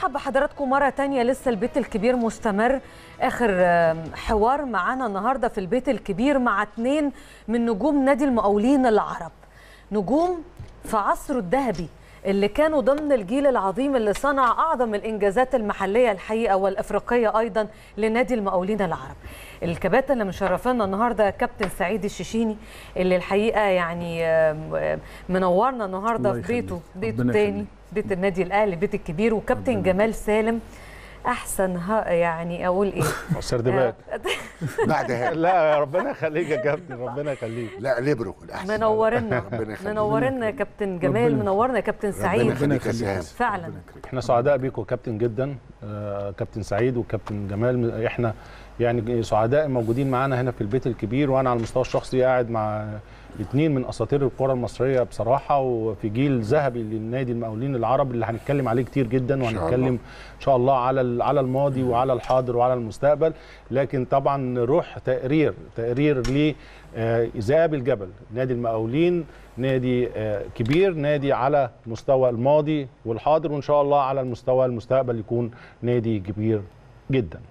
برحب بحضراتكم مرة تانية لسه البيت الكبير مستمر آخر حوار معانا النهاردة في البيت الكبير مع اتنين من نجوم نادي المقاولين العرب نجوم في عصره الذهبي اللي كانوا ضمن الجيل العظيم اللي صنع أعظم الإنجازات المحلية الحقيقة والأفريقية أيضا لنادي المقاولين العرب الكباتن اللي مشرفانا النهارده كابتن سعيد الشيشيني اللي الحقيقه يعني منورنا النهارده في بيته بيته الثاني بيت النادي الاهلي بيت الكبير وكابتن جمال سالم احسن ها يعني اقول ايه سردباك بعد هذا لا ربنا يخليك يا كابتن ربنا يخليك لا ليبرو الاحسن منورنا ربنا يخليك. منورنا يا كابتن جمال منورنا يا كابتن ربنا سعيد يخليك يا سهام فعلا احنا سعداء بيكم كابتن جدا آه، كابتن سعيد وكابتن جمال احنا يعني سعداء موجودين معانا هنا في البيت الكبير وانا على المستوى الشخصي قاعد مع اثنين من اساطير الكره المصريه بصراحه وفي جيل ذهبي للنادي المقاولين العرب اللي هنتكلم عليه كتير جدا شاء الله. وهنتكلم ان شاء الله على ال- على الماضي وعلى الحاضر وعلى المستقبل لكن طبعا روح تقرير تقرير ل آه، ذئاب الجبل نادي المقاولين نادي آه، كبير نادي على مستوى الماضي والحاضر وان شاء الله على المستوى المستقبل يكون نادي كبير جدا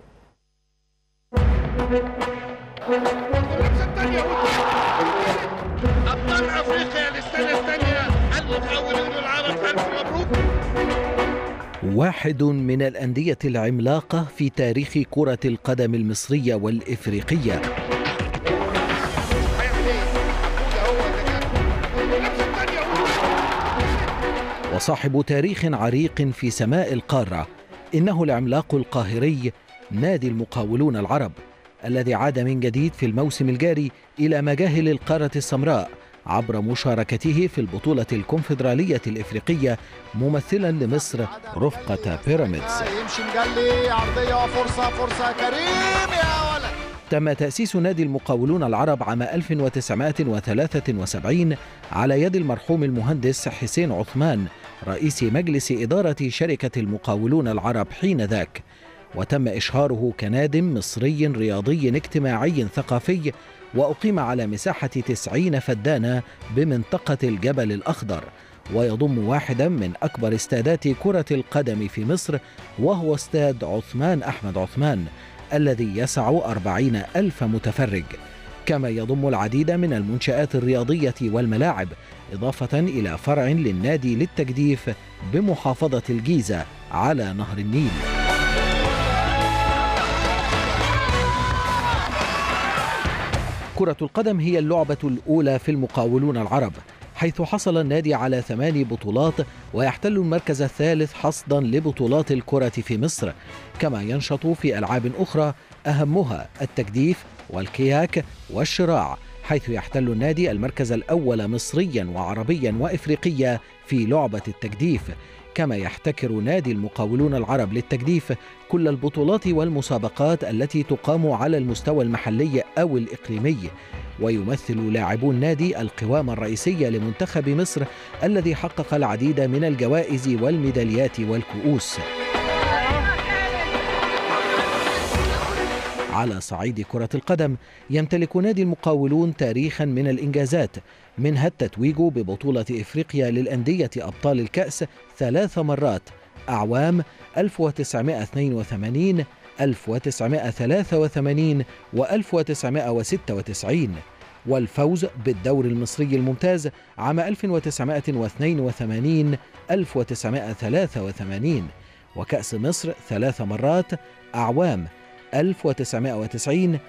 ابطال افريقيا للسنه الثانيه المقاولون العرب الف مبروك واحد من الأندية العملاقة في تاريخ كرة القدم المصرية والإفريقية هيعمل ايه؟ عبود هو اللي جاب اللمسه الثانيه وصاحب تاريخ عريق في سماء القارة إنه العملاق القاهري نادي المقاولون العرب الذي عاد من جديد في الموسم الجاري إلى مجاهل القارة السمراء عبر مشاركته في البطولة الكونفدرالية الإفريقية ممثلا لمصر رفقة بيراميدز يمشي مجلي عرضيه وفرصه فرصه كريم يا ولد تم تأسيس نادي المقاولون العرب عام 1973 على يد المرحوم المهندس حسين عثمان رئيس مجلس إدارة شركة المقاولون العرب حين ذاك وتم إشهاره كناد مصري رياضي اجتماعي ثقافي وأقيم على مساحة 90 فدانة بمنطقة الجبل الأخضر ويضم واحدا من أكبر استادات كرة القدم في مصر وهو استاد عثمان أحمد عثمان الذي يسع أربعين ألف متفرج كما يضم العديد من المنشآت الرياضية والملاعب إضافة إلى فرع للنادي للتجديف بمحافظة الجيزة على نهر النيل كرة القدم هي اللعبة الأولى في المقاولون العرب حيث حصل النادي على ثماني بطولات ويحتل المركز الثالث حصدا لبطولات الكرة في مصر كما ينشط في ألعاب أخرى أهمها التجديف والكياك والشراع حيث يحتل النادي المركز الأول مصريا وعربيا وإفريقيا في لعبة التجديف كما يحتكر نادي المقاولون العرب للتجديف كل البطولات والمسابقات التي تقام على المستوى المحلي أو الإقليمي ويمثل لاعبو النادي القوام الرئيسي لمنتخب مصر الذي حقق العديد من الجوائز والميداليات والكؤوس على صعيد كرة القدم يمتلك نادي المقاولون تاريخا من الإنجازات منها التتويج ببطولة إفريقيا للأندية أبطال الكأس ثلاث مرات أعوام 1982 1983 و 1996 والفوز بالدور المصري الممتاز عام 1982 1983 وكأس مصر ثلاث مرات أعوام 1990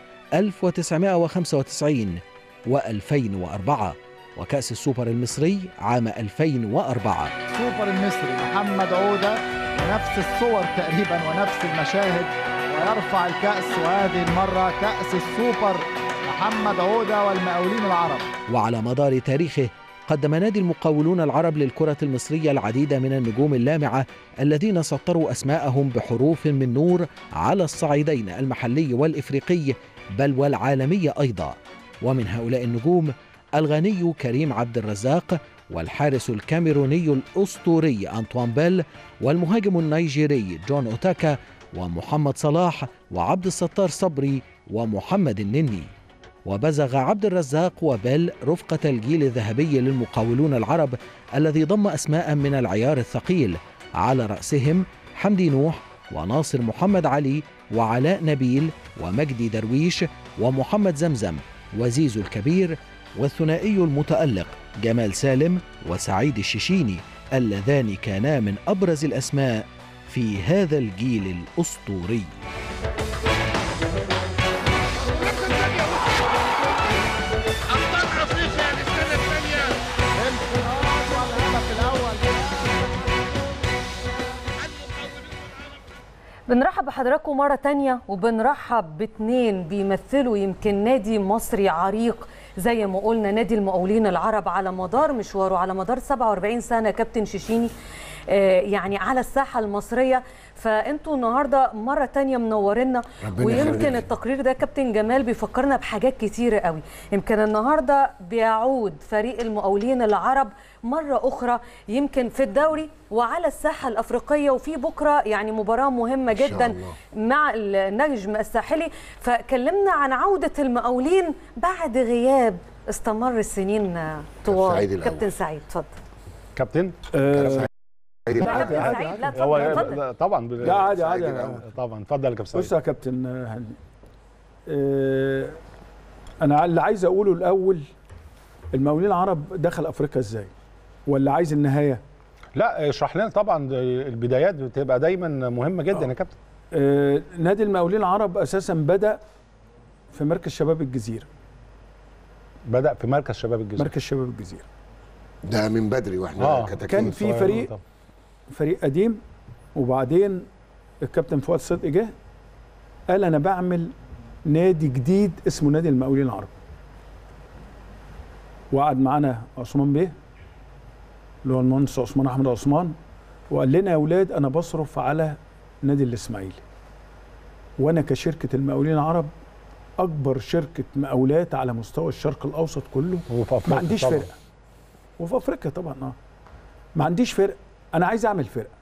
1995 و2004 وكأس السوبر المصري عام 2004 سوبر المصري محمد عوده ونفس الصور تقريبا ونفس المشاهد ويرفع الكأس وهذه المرة كأس السوبر محمد عوده والمقاولين العرب وعلى مدار تاريخه قدم نادي المقاولون العرب للكرة المصرية العديد من النجوم اللامعة الذين سطروا أسماءهم بحروف من نور على الصعيدين المحلي والإفريقي بل والعالمي أيضا ومن هؤلاء النجوم الغني كريم عبد الرزاق والحارس الكاميروني الأسطوري أنطوان بيل والمهاجم النيجيري جون أوتاكا ومحمد صلاح وعبد الستار صبري ومحمد النني وبزغ عبد الرزاق وبيل رفقة الجيل الذهبي للمقاولون العرب الذي ضم أسماء من العيار الثقيل على رأسهم حمدي نوح وناصر محمد علي وعلاء نبيل ومجدي درويش ومحمد زمزم وزيزو الكبير والثنائي المتألق جمال سالم وسعيد الششيني اللذان كانا من أبرز الأسماء في هذا الجيل الأسطوري ابطال افريقيا للسنه الثانيه انفراد والهدف الاول بنرحب بحضراتكم مرة تانية وبنرحب باتنين بيمثلوا يمكن نادي مصري عريق زي ما قلنا نادي المقاولين العرب على مدار مشواره على مدار 47 سنة كابتن شيشيني آه، يعني على الساحة المصرية فانتوا النهاردة مرة تانية منورنا ربنا ويمكن يخليك. التقرير ده كابتن جمال بيفكرنا بحاجات كتيرة قوي يمكن النهاردة بيعود فريق المقاولين العرب مرة أخرى يمكن في الدوري وعلى الساحة الأفريقية وفي بكرة يعني مباراة مهمة شاء جدا الله. مع النجم الساحلي فكلمنا عن عودة المقاولين بعد غياب استمر السنين طوال سعيد الأول. كابتن سعيد اتفضل كابتن لا كابتن سعيد لا هو اتفضل اتفضل لا، طبعا ب- لا عادي عادي سعيد أنا- الأول. طبعا اتفضل يا كابتن بص سعيد يا كابتن هاني آه، انا اللي عايز اقوله الاول المقاولين العرب دخل افريقيا ازاي ولا عايز النهايه لا اشرح لنا طبعا البدايات بتبقى دايما مهمه جدا يا كابتن آه، نادي المقاولين العرب اساسا بدا في مركز شباب الجزيره بدا في مركز شباب الجزيره مركز شباب الجزيره ده من بدري واحنا اه كتاكيت كان في صغيرة فريق طبعاً. فريق قديم وبعدين الكابتن فؤاد صدقي جه قال انا بعمل نادي جديد اسمه نادي المقاولين العرب وقعد معانا عثمان بيه اللي هو المهندس عثمان احمد عثمان وقال لنا يا اولاد انا بصرف على نادي الاسماعيلي وانا كشركه المقاولين العرب اكبر شركه مقاولات على مستوى الشرق الاوسط كله وفي أفريقيا ما عنديش طبعاً. فرقه وفي افريقيا طبعا اه ما عنديش فرقه انا عايز اعمل فرقه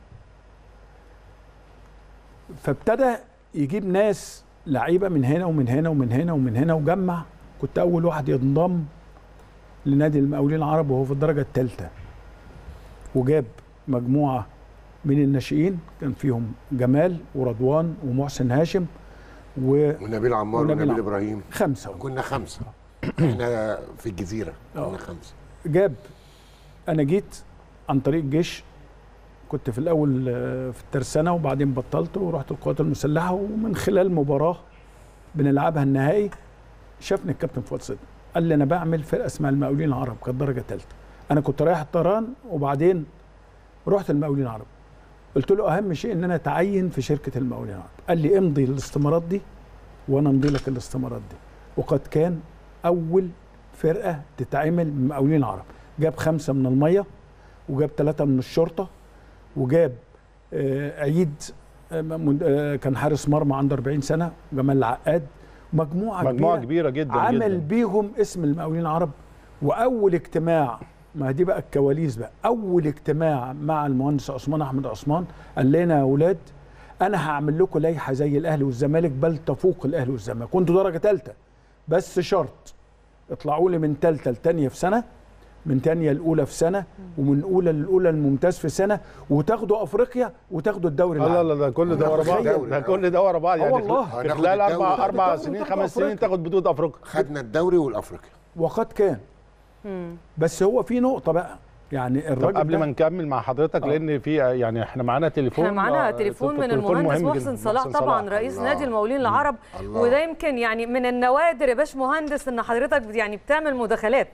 فابتدى يجيب ناس لعيبه من هنا ومن هنا ومن هنا ومن هنا وجمع كنت اول واحد ينضم لنادي المقاولين العرب وهو في الدرجه الثالثه وجاب مجموعه من الناشئين كان فيهم جمال ورضوان ومحسن هاشم وخمسه ونبيل عمار ونبيل ونبيل عمار. ابراهيم كنا خمسه احنا في الجزيره آه. كنا خمسه جاب انا جيت عن طريق الجيش كنت في الاول آه، في الترسانه وبعدين بطلت ورحت القوات المسلحه ومن خلال مباراه بنلعبها النهائي شافني الكابتن فؤاد صدقي قال لي انا بعمل فرقه اسمها المقاولين العرب كانت درجه ثالثه انا كنت رايح الطيران وبعدين رحت المقاولين العرب قلت له اهم شيء ان انا اتعين في شركه المقاولين العرب قال لي امضي الاستمارات دي وانا امضي لك الاستمارات دي وقد كان اول فرقه تتعمل من المقاولين العرب جاب خمسه من الميه وجاب ثلاثه من الشرطه وجاب آه، عيد آه، من- آه، كان حارس مرمى عنده 40 سنه جمال العقاد مجموعه مجموعه كبيره كبيره جدا عمل جدا بيهم اسم المقاولين العرب واول اجتماع ما دي بقى الكواليس بقى اول اجتماع مع المهندس عثمان احمد عثمان قال لنا يا اولاد انا هعمل لكم لائحه زي الاهلي والزمالك بل تفوق الاهلي والزمالك كنتوا درجه ثالثه بس شرط اطلعوا لي من ثالثه لثانيه في سنه من ثانيه لاولى في سنه ومن اولى للاولى الممتاز في سنه وتاخدوا افريقيا وتاخدوا الدوري لا العام لا ده كل ده ورا بعض دوري. ده كل ده ورا بعض آه يعني والله. في هناخد خلال الدوري. اربع اربع تاخد سنين الدوري خمس سنين أفريقيا. تاخد بطوله افريقيا خدنا الدوري والافريقيا وقد كان بس هو في نقطه بقى يعني طب الراجل قبل ده ما نكمل مع حضرتك آه. لان في يعني احنا معانا تليفون احنا معانا آه، تليفون من تليفون المهندس مهم محسن جداً. صلاح محسن طبعا رئيس الله. نادي المقاولين العرب الله. وده يمكن يعني من النوادر يا باش مهندس ان حضرتك يعني بتعمل مداخلات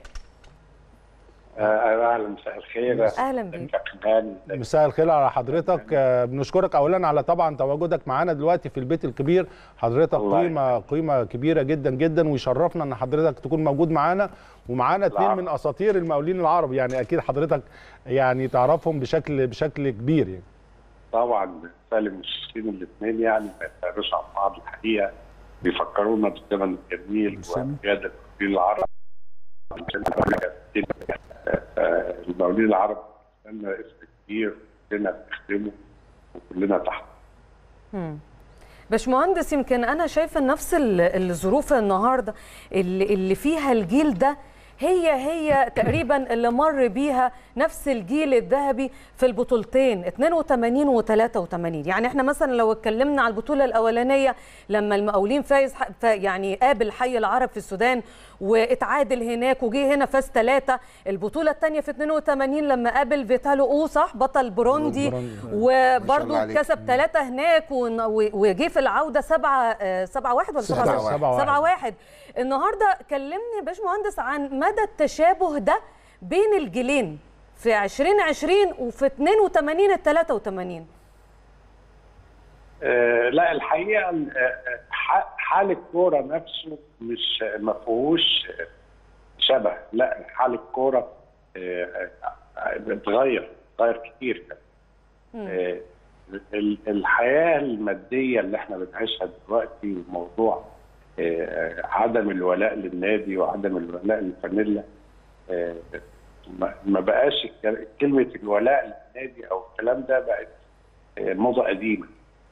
آه، اهلا مساء الخير أهلاً بيك. كمان مساء الخير على حضرتك آه، بنشكرك اولا على طبعا تواجدك معانا دلوقتي في البيت الكبير حضرتك الله قيمه قيمه كبيره جدا جدا ويشرفنا ان حضرتك تكون موجود معانا ومعانا اثنين العفو. من اساطير المقاولين العرب يعني اكيد حضرتك يعني تعرفهم بشكل بشكل كبير يعني طبعا سالم والشيشين الاثنين يعني ما يتعرفوش عن بعض الحقيقه بيفكرونا بالزمن الجميل سامي. وقياده المقاولين العرب آه، المقاولين العرب لنا اسم كبير كلنا بنخدمه وكلنا تحت باشمهندس يمكن انا شايفه نفس ال- الظروف النهارده اللي, اللي فيها الجيل ده هي هي تقريبا اللي مر بيها نفس الجيل الذهبي في البطولتين 82 و83 يعني احنا مثلا لو اتكلمنا على البطوله الاولانيه لما المقاولين فايز ح- ف- يعني قابل حي العرب في السودان واتعادل هناك وجه هنا فاز ثلاثه البطوله الثانيه في 82 لما قابل فيتالو او صح بطل بروندي بروندي. ما شاء الله وبرده عليك. كسب ثلاثه هناك ون- و- وجه في العوده سبعه آه، سبعه واحد ولا سبعة سبعه واحد. سبعة واحد. سبعة واحد النهارده كلمني يا باشمهندس عن مدى التشابه ده بين الجيلين في 2020 وفي 82 ال 83 آه، لا الحقيقه آه، ح- حال الكوره نفسه مش ما فيهوش آه، شبه لا حال الكوره آه، آه، اتغير اتغير كتير كمان آه، ال- الحياه الماديه اللي احنا بنعيشها دلوقتي وموضوع آه، عدم الولاء للنادي وعدم الولاء للفانيلا آه، ما- ما بقاش الك- كلمه الولاء للنادي او الكلام ده بقت آه، موضه قديمه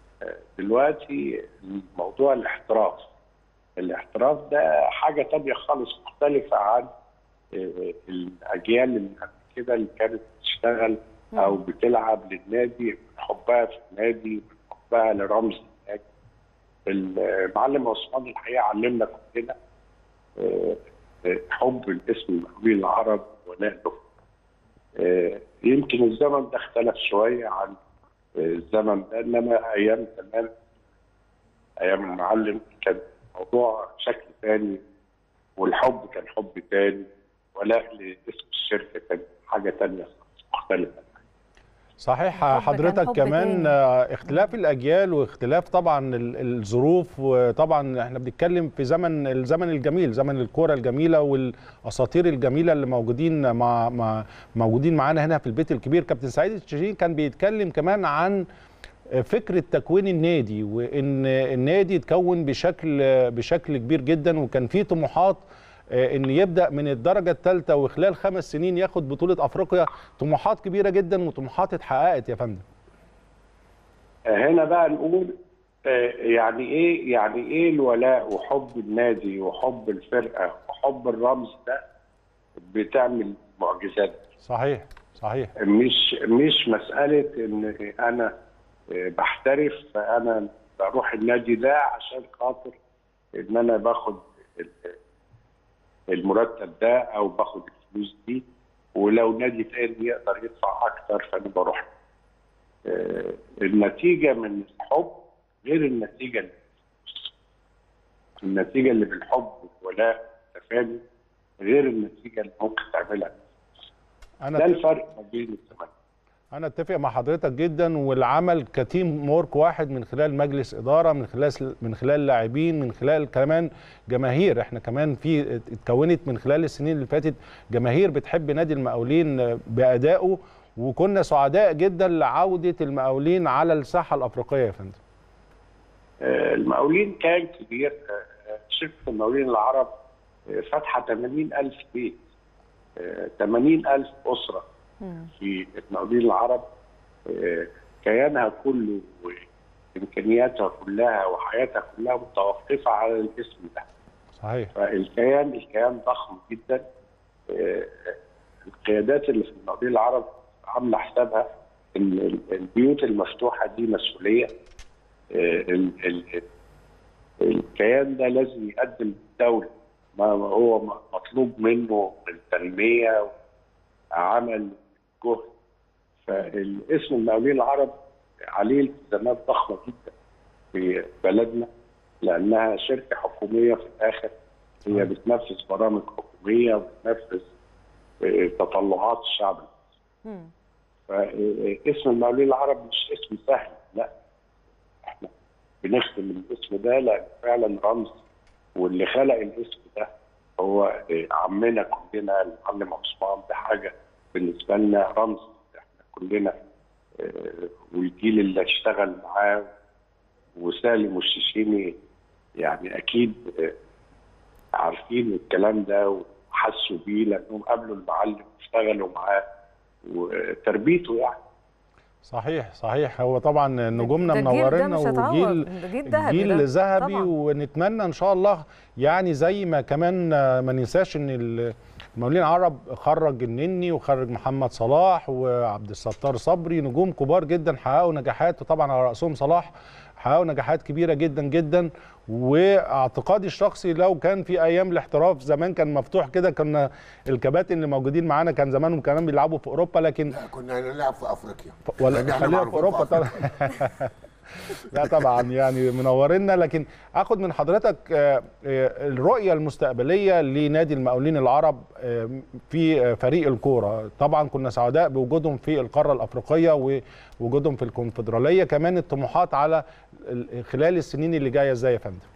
دلوقتي موضوع الاحتراف الاحتراف ده حاجة تانية خالص مختلفة عن آه، الأجيال اللي قبل كده اللي كانت بتشتغل أو بتلعب للنادي من حبها في النادي من حبها لرمز النادي المعلم عثمان الحقيقة علمنا كلنا آه، آه، حب الاسم المقبول العرب ولاء له آه، يمكن الزمن ده اختلف شوية عن الزمن ده انما ايام زمان ايام المعلم كان الموضوع شكل ثاني والحب كان حب ثاني ولاء لاسم الشركه كان حاجه ثانيه مختلفه صحيح الحب كان حضرتك حب كمان تاني. آه، اختلاف الاجيال واختلاف طبعا ال- الظروف وطبعا احنا بنتكلم في زمن الزمن الجميل زمن الكوره الجميله والاساطير الجميله اللي موجودين مع, مع موجودين معانا هنا في البيت الكبير كابتن سعيد الشاهين كان بيتكلم كمان عن فكره تكوين النادي وان النادي اتكون بشكل بشكل كبير جدا وكان فيه طموحات آه، ان يبدا من الدرجه الثالثه وخلال خمس سنين ياخد بطوله افريقيا طموحات كبيره جدا وطموحات اتحققت يا فندم هنا بقى نقول آه، يعني ايه يعني ايه الولاء وحب النادي وحب الفرقه وحب الرمز ده بتعمل معجزات صحيح صحيح مش مش مسألة إن أنا بحترف فأنا بروح النادي ده عشان خاطر إن أنا باخد ال- المرتب ده أو باخد الفلوس دي ولو نادي تاني يقدر يدفع أكتر فأنا بروح آه، النتيجة من الحب غير النتيجة اللي بالفلوس. النتيجة اللي بالحب والولاء والتفاني غير النتيجة اللي ممكن تعملها انا ده الفرق ما بين الزمان انا اتفق مع حضرتك جدا والعمل كتيم وورك واحد من خلال مجلس اداره من خلال من خلال لاعبين من خلال كمان جماهير احنا كمان في اتكونت من خلال السنين اللي فاتت جماهير بتحب نادي المقاولين بادائه وكنا سعداء جدا لعوده المقاولين على الساحه الافريقيه يا فندم آه، المقاولين كان كبير آه، آه، شركة المقاولين العرب آه، فاتحة 80 ألف بيت آه، 80 ألف أسرة في المقاولين العرب آه، كيانها كله وإمكانياتها كلها وحياتها كلها متوقفة على الاسم ده صحيح فالكيان الكيان ضخم جدا آه، القيادات اللي في المقاولين العرب عامله حسابها ان ال- البيوت المفتوحه دي مسؤوليه آه، ال- ال- الكيان ده لازم يقدم للدوله ما هو م- مطلوب منه من تنميه وعمل جهد فالاسم المقاولين العرب عليه التزامات ضخمه جدا في بلدنا لانها شركه حكوميه في الاخر هي بتنفذ برامج حكوميه وبتنفذ آه، تطلعات الشعب مم. فاسم المقاولين العرب مش اسم سهل لا احنا بنخدم الاسم ده لان فعلا رمز واللي خلق الاسم ده هو آه، عمنا كلنا المعلم عثمان ده حاجه بالنسبه لنا رمز احنا كلنا آه، والجيل اللي اشتغل معاه وسالم والشيشيني يعني اكيد آه، عارفين الكلام ده وحسوا بيه لانهم قابلوا المعلم واشتغلوا معاه وتربيته يعني صحيح صحيح هو طبعا نجومنا ده الجيل ده منورنا مش هيتعوض. وجيل ده جيل ذهبي جيل ده. ذهبي طبعاً. ونتمنى ان شاء الله يعني زي ما كمان ما ننساش ان ال- المقاولين العرب خرج النني وخرج محمد صلاح وعبد الستار صبري نجوم كبار جدا حققوا نجاحات وطبعا على راسهم صلاح حققوا نجاحات كبيره جدا جدا واعتقادي الشخصي لو كان في ايام الاحتراف زمان كان مفتوح كده كنا الكباتن اللي موجودين معانا كان زمانهم كمان بيلعبوا في اوروبا لكن لا كنا هنلعب في افريقيا ولا لأن إحنا خلينا في معروفين اوروبا طبعا لا طبعا يعني منورنا لكن اخد من حضرتك آه، آه، الرؤيه المستقبليه لنادي المقاولين العرب آه، في آه، فريق الكوره طبعا كنا سعداء بوجودهم في القاره الافريقيه ووجودهم في الكونفدراليه كمان الطموحات على ال- خلال السنين اللي جايه ازاي يا فندم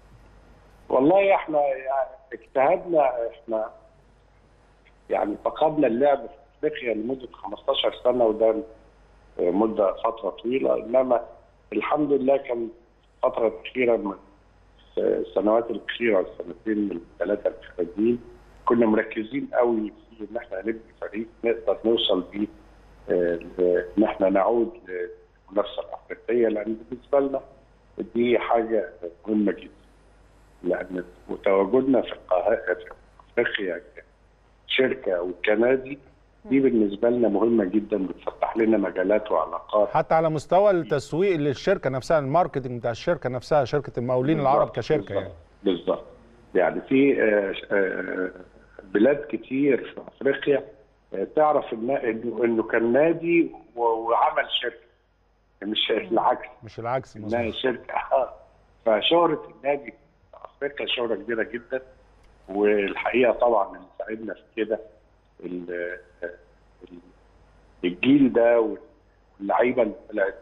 والله احنا يعني اجتهدنا احنا يعني فقدنا اللعب في افريقيا لمده 15 سنه وده مده فتره طويله انما الحمد لله كان الفتره الاخيره من السنوات الاخيره السنتين من الثلاثه الاخرانيين كنا مركزين قوي في ان احنا نبني فريق نقدر نوصل بيه آه، ل- ان احنا نعود للمنافسه الافريقيه لان بالنسبه لنا دي حاجه مهمه جدا لان وتواجدنا في القاهره في افريقيا كشركه وكنادي دي بالنسبه لنا مهمه جدا بتفتح لنا مجالات وعلاقات حتى على مستوى التسويق للشركه نفسها الماركتنج بتاع الشركه نفسها شركه المقاولين العرب بالظبط، كشركه يعني بالظبط بالظبط يعني في آه، آه، بلاد كتير في افريقيا آه، تعرف إن- انه انه كان نادي و- وعمل شركه مش العكس مش العكس انها مظبوط. شركه آه. فشهره النادي في افريقيا شهره كبيره جدا والحقيقه طبعا اللي ساعدنا في كده ال- ال- الجيل ده واللعيبه اللي طلعت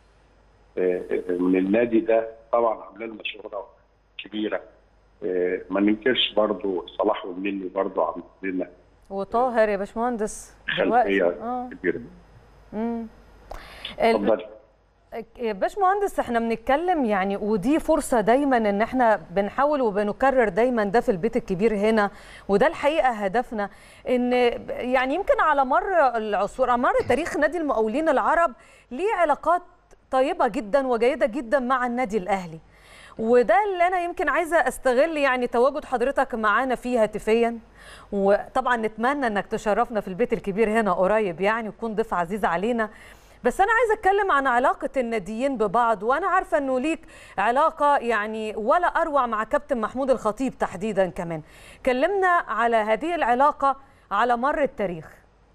آه، آه، من النادي ده طبعا عامله لنا شهره كبيره آه، ما ننكرش برضو صلاح والنني برضو عامل لنا وطاهر يا باشمهندس دلوقتي خلفيه اه كبيره مم. ال- اتفضل يا باشمهندس احنا بنتكلم يعني ودي فرصه دايما ان احنا بنحاول وبنكرر دايما ده في البيت الكبير هنا وده الحقيقه هدفنا ان يعني يمكن على مر العصور على مر تاريخ نادي المقاولين العرب ليه علاقات طيبه جدا وجيده جدا مع النادي الاهلي وده اللي انا يمكن عايزه استغل يعني تواجد حضرتك معانا فيه هاتفيا وطبعا نتمنى انك تشرفنا في البيت الكبير هنا قريب يعني وتكون ضيف عزيز علينا بس انا عايزه اتكلم عن علاقه الناديين ببعض وانا عارفه انه ليك علاقه يعني ولا اروع مع كابتن محمود الخطيب تحديدا كمان كلمنا على هذه العلاقه على مر التاريخ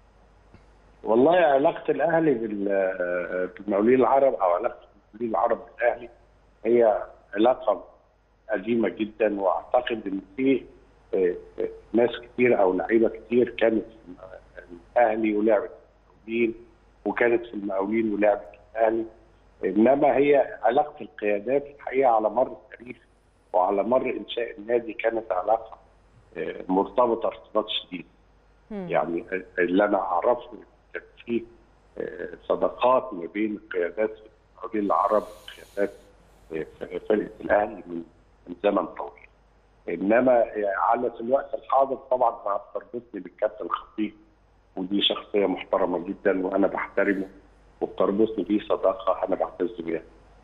والله علاقة الأهلي بال- بالمقاولين العرب أو علاقة المقاولين العرب بالأهلي هي علاقة قديمة جدا وأعتقد إن في آه، آه، ناس كتير أو لعيبة كتير كانت في الأهلي ولعبت في المقاولين وكانت في المقاولين ولعبت في الأهلي إنما هي علاقة القيادات الحقيقة على مر التاريخ وعلى مر إنشاء النادي كانت علاقة آه، مرتبطة ارتباط شديد يعني اللي انا اعرفه كان في آه، صداقات ما بين قيادات المقاولين العرب وقيادات آه، فرقه الاهلي من من زمن طويل. انما آه، على في الوقت الحاضر طبعا انا بتربطني بالكابتن الخطيب ودي شخصيه محترمه جدا وانا بحترمه وبتربطني بيه صداقه انا بعتز بيها.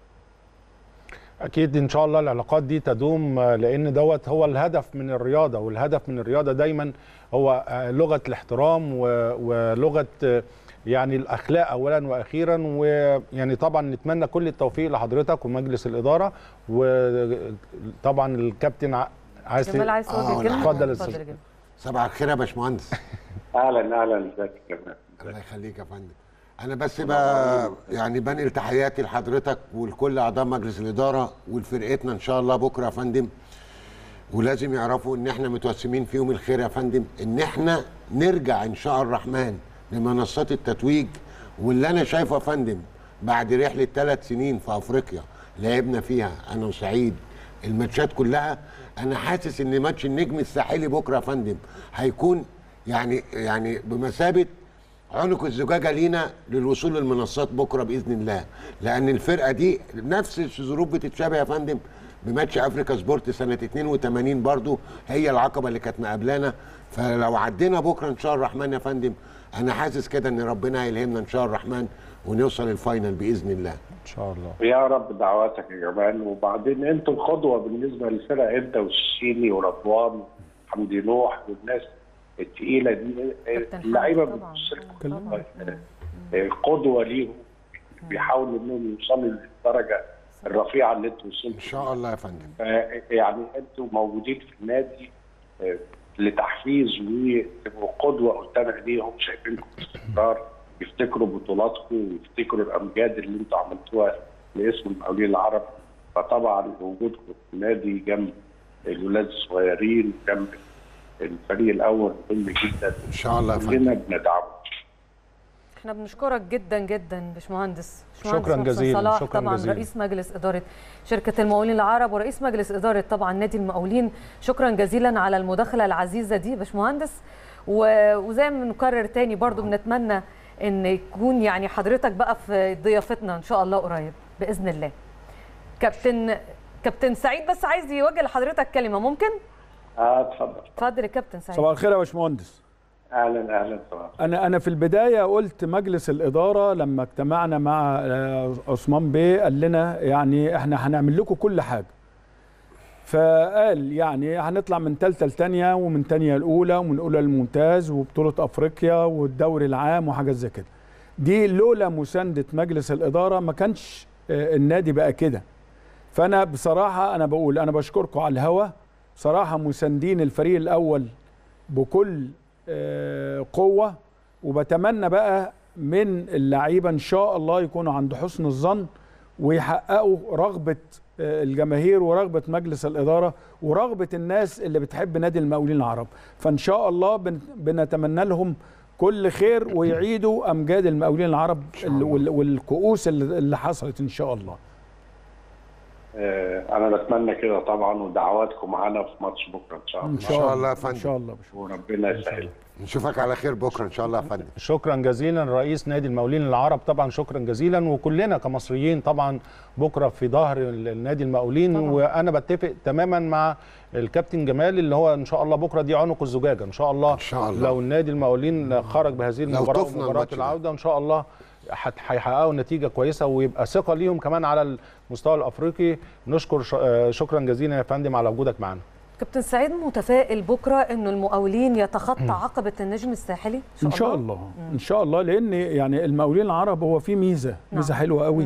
اكيد ان شاء الله العلاقات دي تدوم آه، لان دوت هو الهدف من الرياضه والهدف من الرياضه دايما هو آه، لغه الاحترام و- ولغه آه، يعني الاخلاق اولا واخيرا ويعني طبعا نتمنى كل التوفيق لحضرتك ومجلس الاداره وطبعا الكابتن ع- عايز ت- جمال عايز تقول آه، كلمه اتفضل يا اتفضل أستاذ. يا جمال. صباح الخير يا باشمهندس اهلا اهلا ازيك يا جماعه الله يخليك يا فندم انا بس بقى يعني بنقل تحياتي لحضرتك ولكل اعضاء مجلس الاداره ولفرقتنا ان شاء الله بكره يا فندم ولازم يعرفوا ان احنا متوسمين فيهم الخير يا فندم ان احنا نرجع ان شاء الرحمن لمنصات التتويج واللي انا شايفه يا فندم بعد رحله ثلاث سنين في افريقيا لعبنا فيها انا وسعيد الماتشات كلها انا حاسس ان ماتش النجم الساحلي بكره يا فندم هيكون يعني يعني بمثابه عنق الزجاجه لينا للوصول للمنصات بكره باذن الله لان الفرقه دي نفس الظروف بتتشابه يا فندم بماتش افريكا سبورت سنه 82 برضو هي العقبه اللي كانت مقابلانا فلو عدينا بكره ان شاء الرحمن يا فندم انا حاسس كده ان ربنا هيلهمنا ان شاء الرحمن ونوصل الفاينل باذن الله ان شاء الله يا رب دعواتك يا جمال وبعدين انتوا القدوه بالنسبه للفرق انت والشيني ورضوان حمدي نوح والناس التقيله دي كابتن اللعيبه حمدي طبعاً. بتبص طبعاً. لهم قدوه ليهم بيحاولوا انهم يوصلوا للدرجه الرفيعه اللي انتوا وصلتوا ان شاء الله يا فندم آه، يعني انتوا موجودين في النادي آه، لتحفيز وتبقوا قدوه قدام عينيهم شايفينكم باستمرار يفتكروا بطولاتكم ويفتكروا الامجاد اللي انتوا عملتوها لاسم المقاولين العرب فطبعا وجودكم في النادي جنب الولاد الصغيرين جنب الفريق الاول مهم جدا ان شاء الله يا فندم كلنا بندعمه احنا بنشكرك جدا جدا باشمهندس باشمهندس شكراً محسن جزيلاً، صلاح شكراً طبعا جزيلاً. رئيس مجلس اداره شركه المقاولين العرب ورئيس مجلس اداره طبعا نادي المقاولين شكرا جزيلا على المداخله العزيزه دي باشمهندس و- وزي ما بنكرر تاني برضو بنتمنى ان يكون يعني حضرتك بقى في ضيافتنا ان شاء الله قريب باذن الله كابتن كابتن سعيد بس عايز يوجه لحضرتك كلمه ممكن اه اتفضل اتفضل يا كابتن سعيد صباح الخير يا باشمهندس اهلا اهلا طبعا انا انا في البدايه قلت مجلس الاداره لما اجتمعنا مع آه، عثمان بيه قال لنا يعني احنا هنعمل لكم كل حاجه فقال يعني هنطلع من ثالثه لثانيه ومن ثانيه الاولى ومن اولى للممتاز وبطوله افريقيا والدوري العام وحاجات زي كده دي لولا مسانده مجلس الاداره ما كانش آه، النادي بقى كده فانا بصراحه انا بقول انا بشكركم على الهوا صراحه مساندين الفريق الاول بكل آه، قوه وبتمنى بقى من اللعيبه ان شاء الله يكونوا عند حسن الظن ويحققوا رغبه آه، الجماهير ورغبه مجلس الاداره ورغبه الناس اللي بتحب نادي المقاولين العرب فان شاء الله بن- بنتمنى لهم كل خير ويعيدوا امجاد المقاولين العرب ال- وال- والكؤوس اللي اللي حصلت ان شاء الله آه، انا بتمنى كده طبعا ودعواتكم معانا في ماتش بكره ان شاء الله ان شاء شاء الله الله يا ان فندم. شاء الله باشمهندس. وربنا يسهل نشوفك على خير بكره ان شاء الله يا فندم شكرا جزيلا رئيس نادي المقاولين العرب طبعا شكرا جزيلا وكلنا كمصريين طبعا بكره في ظهر النادي المقاولين طبعاً. وانا بتفق تماما مع الكابتن جمال اللي هو ان شاء الله بكره دي عنق الزجاجه ان شاء الله إن شاء الله. لو النادي المقاولين خرج بهذه المباراه طفنا ومباراه الماتش ده. العوده ان شاء الله هت- هيحققوا نتيجه كويسه ويبقى ثقه ليهم كمان على المستوى الافريقي نشكر ش- آه، شكرا جزيلا يا فندم على وجودك معنا كابتن سعيد متفائل بكره انه المقاولين يتخطى عقبه النجم الساحلي ان شاء الله ان شاء الله لان يعني المقاولين العرب هو في ميزه ميزه حلوه قوي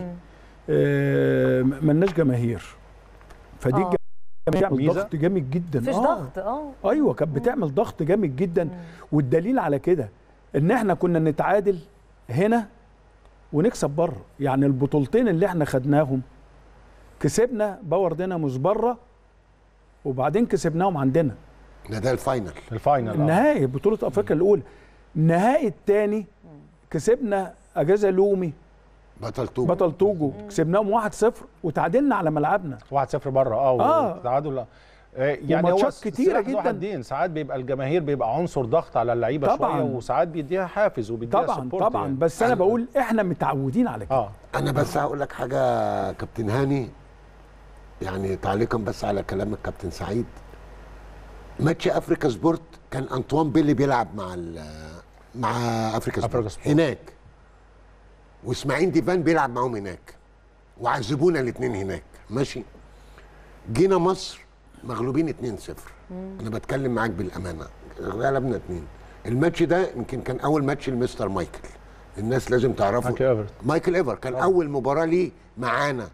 آه ملناش جماهير فدي آه. الجماهير بتعمل ميزة؟ ضغط جامد جدا مفيش آه. ضغط اه ايوه كانت بتعمل ضغط جامد جدا والدليل على كده ان احنا كنا نتعادل هنا ونكسب بره يعني البطولتين اللي احنا خدناهم كسبنا باور ديناموس بره وبعدين كسبناهم عندنا ده ده الفاينل الفاينل آه. النهائي بطوله افريقيا الاولى النهائي الثاني كسبنا اجازه لومي بطل توب بطل توجو كسبناهم 1-0 وتعادلنا على ملعبنا 1-0 بره اه آه. تعادل آه، يعني هو وماتشات س- كتيرة سلاح ذو جداً. حدين ساعات بيبقى الجماهير بيبقى عنصر ضغط على اللعيبه طبعاً. شويه وساعات بيديها حافز وبيديها طبعا support طبعا يعني. بس انا بقول احنا متعودين على كده اه انا بس هقول لك حاجه كابتن هاني يعني تعليقا بس على كلام الكابتن سعيد ماتش افريكا سبورت كان انطوان بيلي بيلعب مع ال- مع افريكا سبورت, أفريكا سبورت. هناك واسماعيل ديفان بيلعب معاهم هناك وعذبونا الاثنين هناك ماشي جينا مصر مغلوبين 2-0 انا بتكلم معاك بالامانه غلبنا اتنين الماتش ده يمكن كان اول ماتش لمستر مايكل الناس لازم تعرفه مايكل إيفرت. مايكل ايفر كان اول مباراه ليه معانا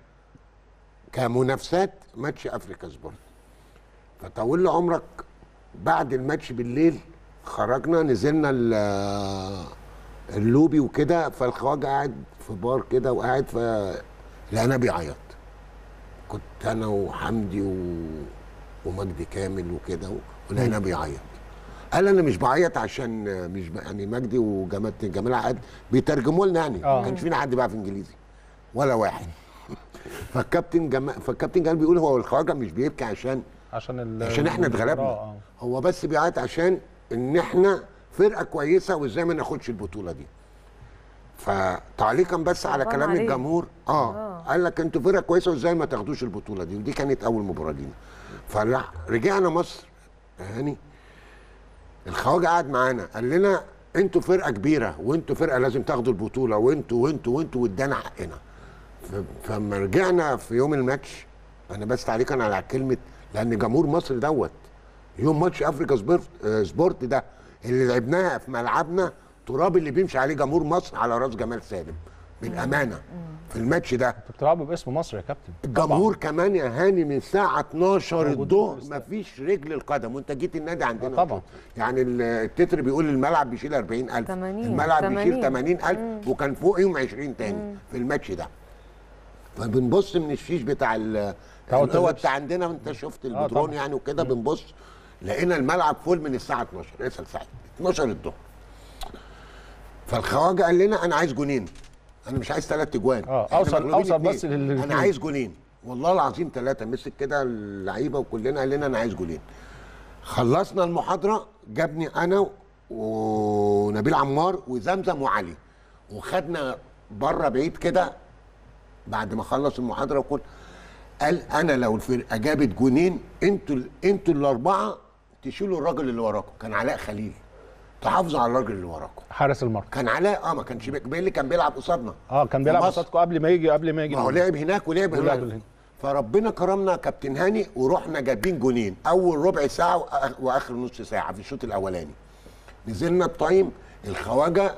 كمنافسات ماتش افريكا سبورت فطول لي عمرك بعد الماتش بالليل خرجنا نزلنا ال- اللوبي وكده فالخواجه قاعد في بار كده وقاعد ف لقينا بيعيط كنت انا وحمدي و... ومجدي كامل وكده ولقينا بيعيط قال انا مش بعيط عشان مش ب... يعني مجدي وجمال جمال عقد بيترجموا لنا يعني آه. ما كانش فينا حد بيعرف انجليزي ولا واحد فالكابتن جمال فالكابتن جمال بيقول هو الخواجه مش بيبكي عشان عشان ال... عشان احنا المباراة، اتغلبنا آه. هو بس بيعيط عشان ان احنا فرقه كويسه وازاي ما ناخدش البطوله دي فتعليقا بس على صعبان كلام عليه. الجمهور اه قال لك انتوا فرقه كويسه وازاي ما تاخدوش البطوله دي ودي كانت اول مباراه لينا فرجعنا مصر هاني الخواجه قعد معانا قال لنا انتوا فرقه كبيره وانتوا فرقه لازم تاخدوا البطوله وانتوا وانتوا وانتوا وادانا حقنا ف- فلما رجعنا في يوم الماتش انا بس تعليقا على كلمه لان جمهور مصر دوت يوم ماتش افريكا سبورت, آه، سبورت ده اللي لعبناها في ملعبنا تراب اللي بيمشي عليه جمهور مصر على راس جمال سالم بالامانه في الماتش ده انتوا بتلعبوا باسم مصر يا كابتن الجمهور كمان يا هاني من الساعة 12 موجودين الظهر في الاستاد. مفيش رجل القدم وانت جيت النادي عندنا آه طبعا. يعني ال- التتر بيقول الملعب بيشيل 40000 80 الملعب بيشيل 80. 80000 وكان فوقيهم 20 تاني في الماتش ده فبنبص من الشيش بتاع ال- بتاع أوضة اللي هو اللبس. بتاع عندنا وانت شفت طبعا. البترون يعني وكده بنبص لقينا الملعب فول من الساعة 12 اسال سعيد 12 الظهر فالخواجه قال لنا انا عايز جونين انا مش عايز ثلاث اجوان آه، إحنا أوصل- مغلوبين أوصل اتنين. بس لل- انا عايز جولين والله العظيم ثلاثه مسك كده اللعيبه وكلنا قال لنا انا عايز جولين خلصنا المحاضره جابني انا ونبيل عمار وزمزم وعلي وخدنا بره بعيد كده بعد ما خلص المحاضره وكل قال انا لو الفرقه جابت جونين انتوا انتوا الاربعه تشيلوا الراجل اللي وراكم كان علاء خليل تحافظوا على الراجل اللي وراكم حارس المرمى كان علاء اه ما كانش بيك اللي كان بيلعب قصادنا اه كان بيلعب في مصر. قصادكم قبل ما يجي قبل ما يجي ما هو لعب هناك ولعب ولعب هناك هنا. فربنا كرمنا كابتن هاني ورحنا جايبين جونين اول ربع ساعه وآخ- واخر نص ساعه في الشوط الاولاني نزلنا التايم الخواجه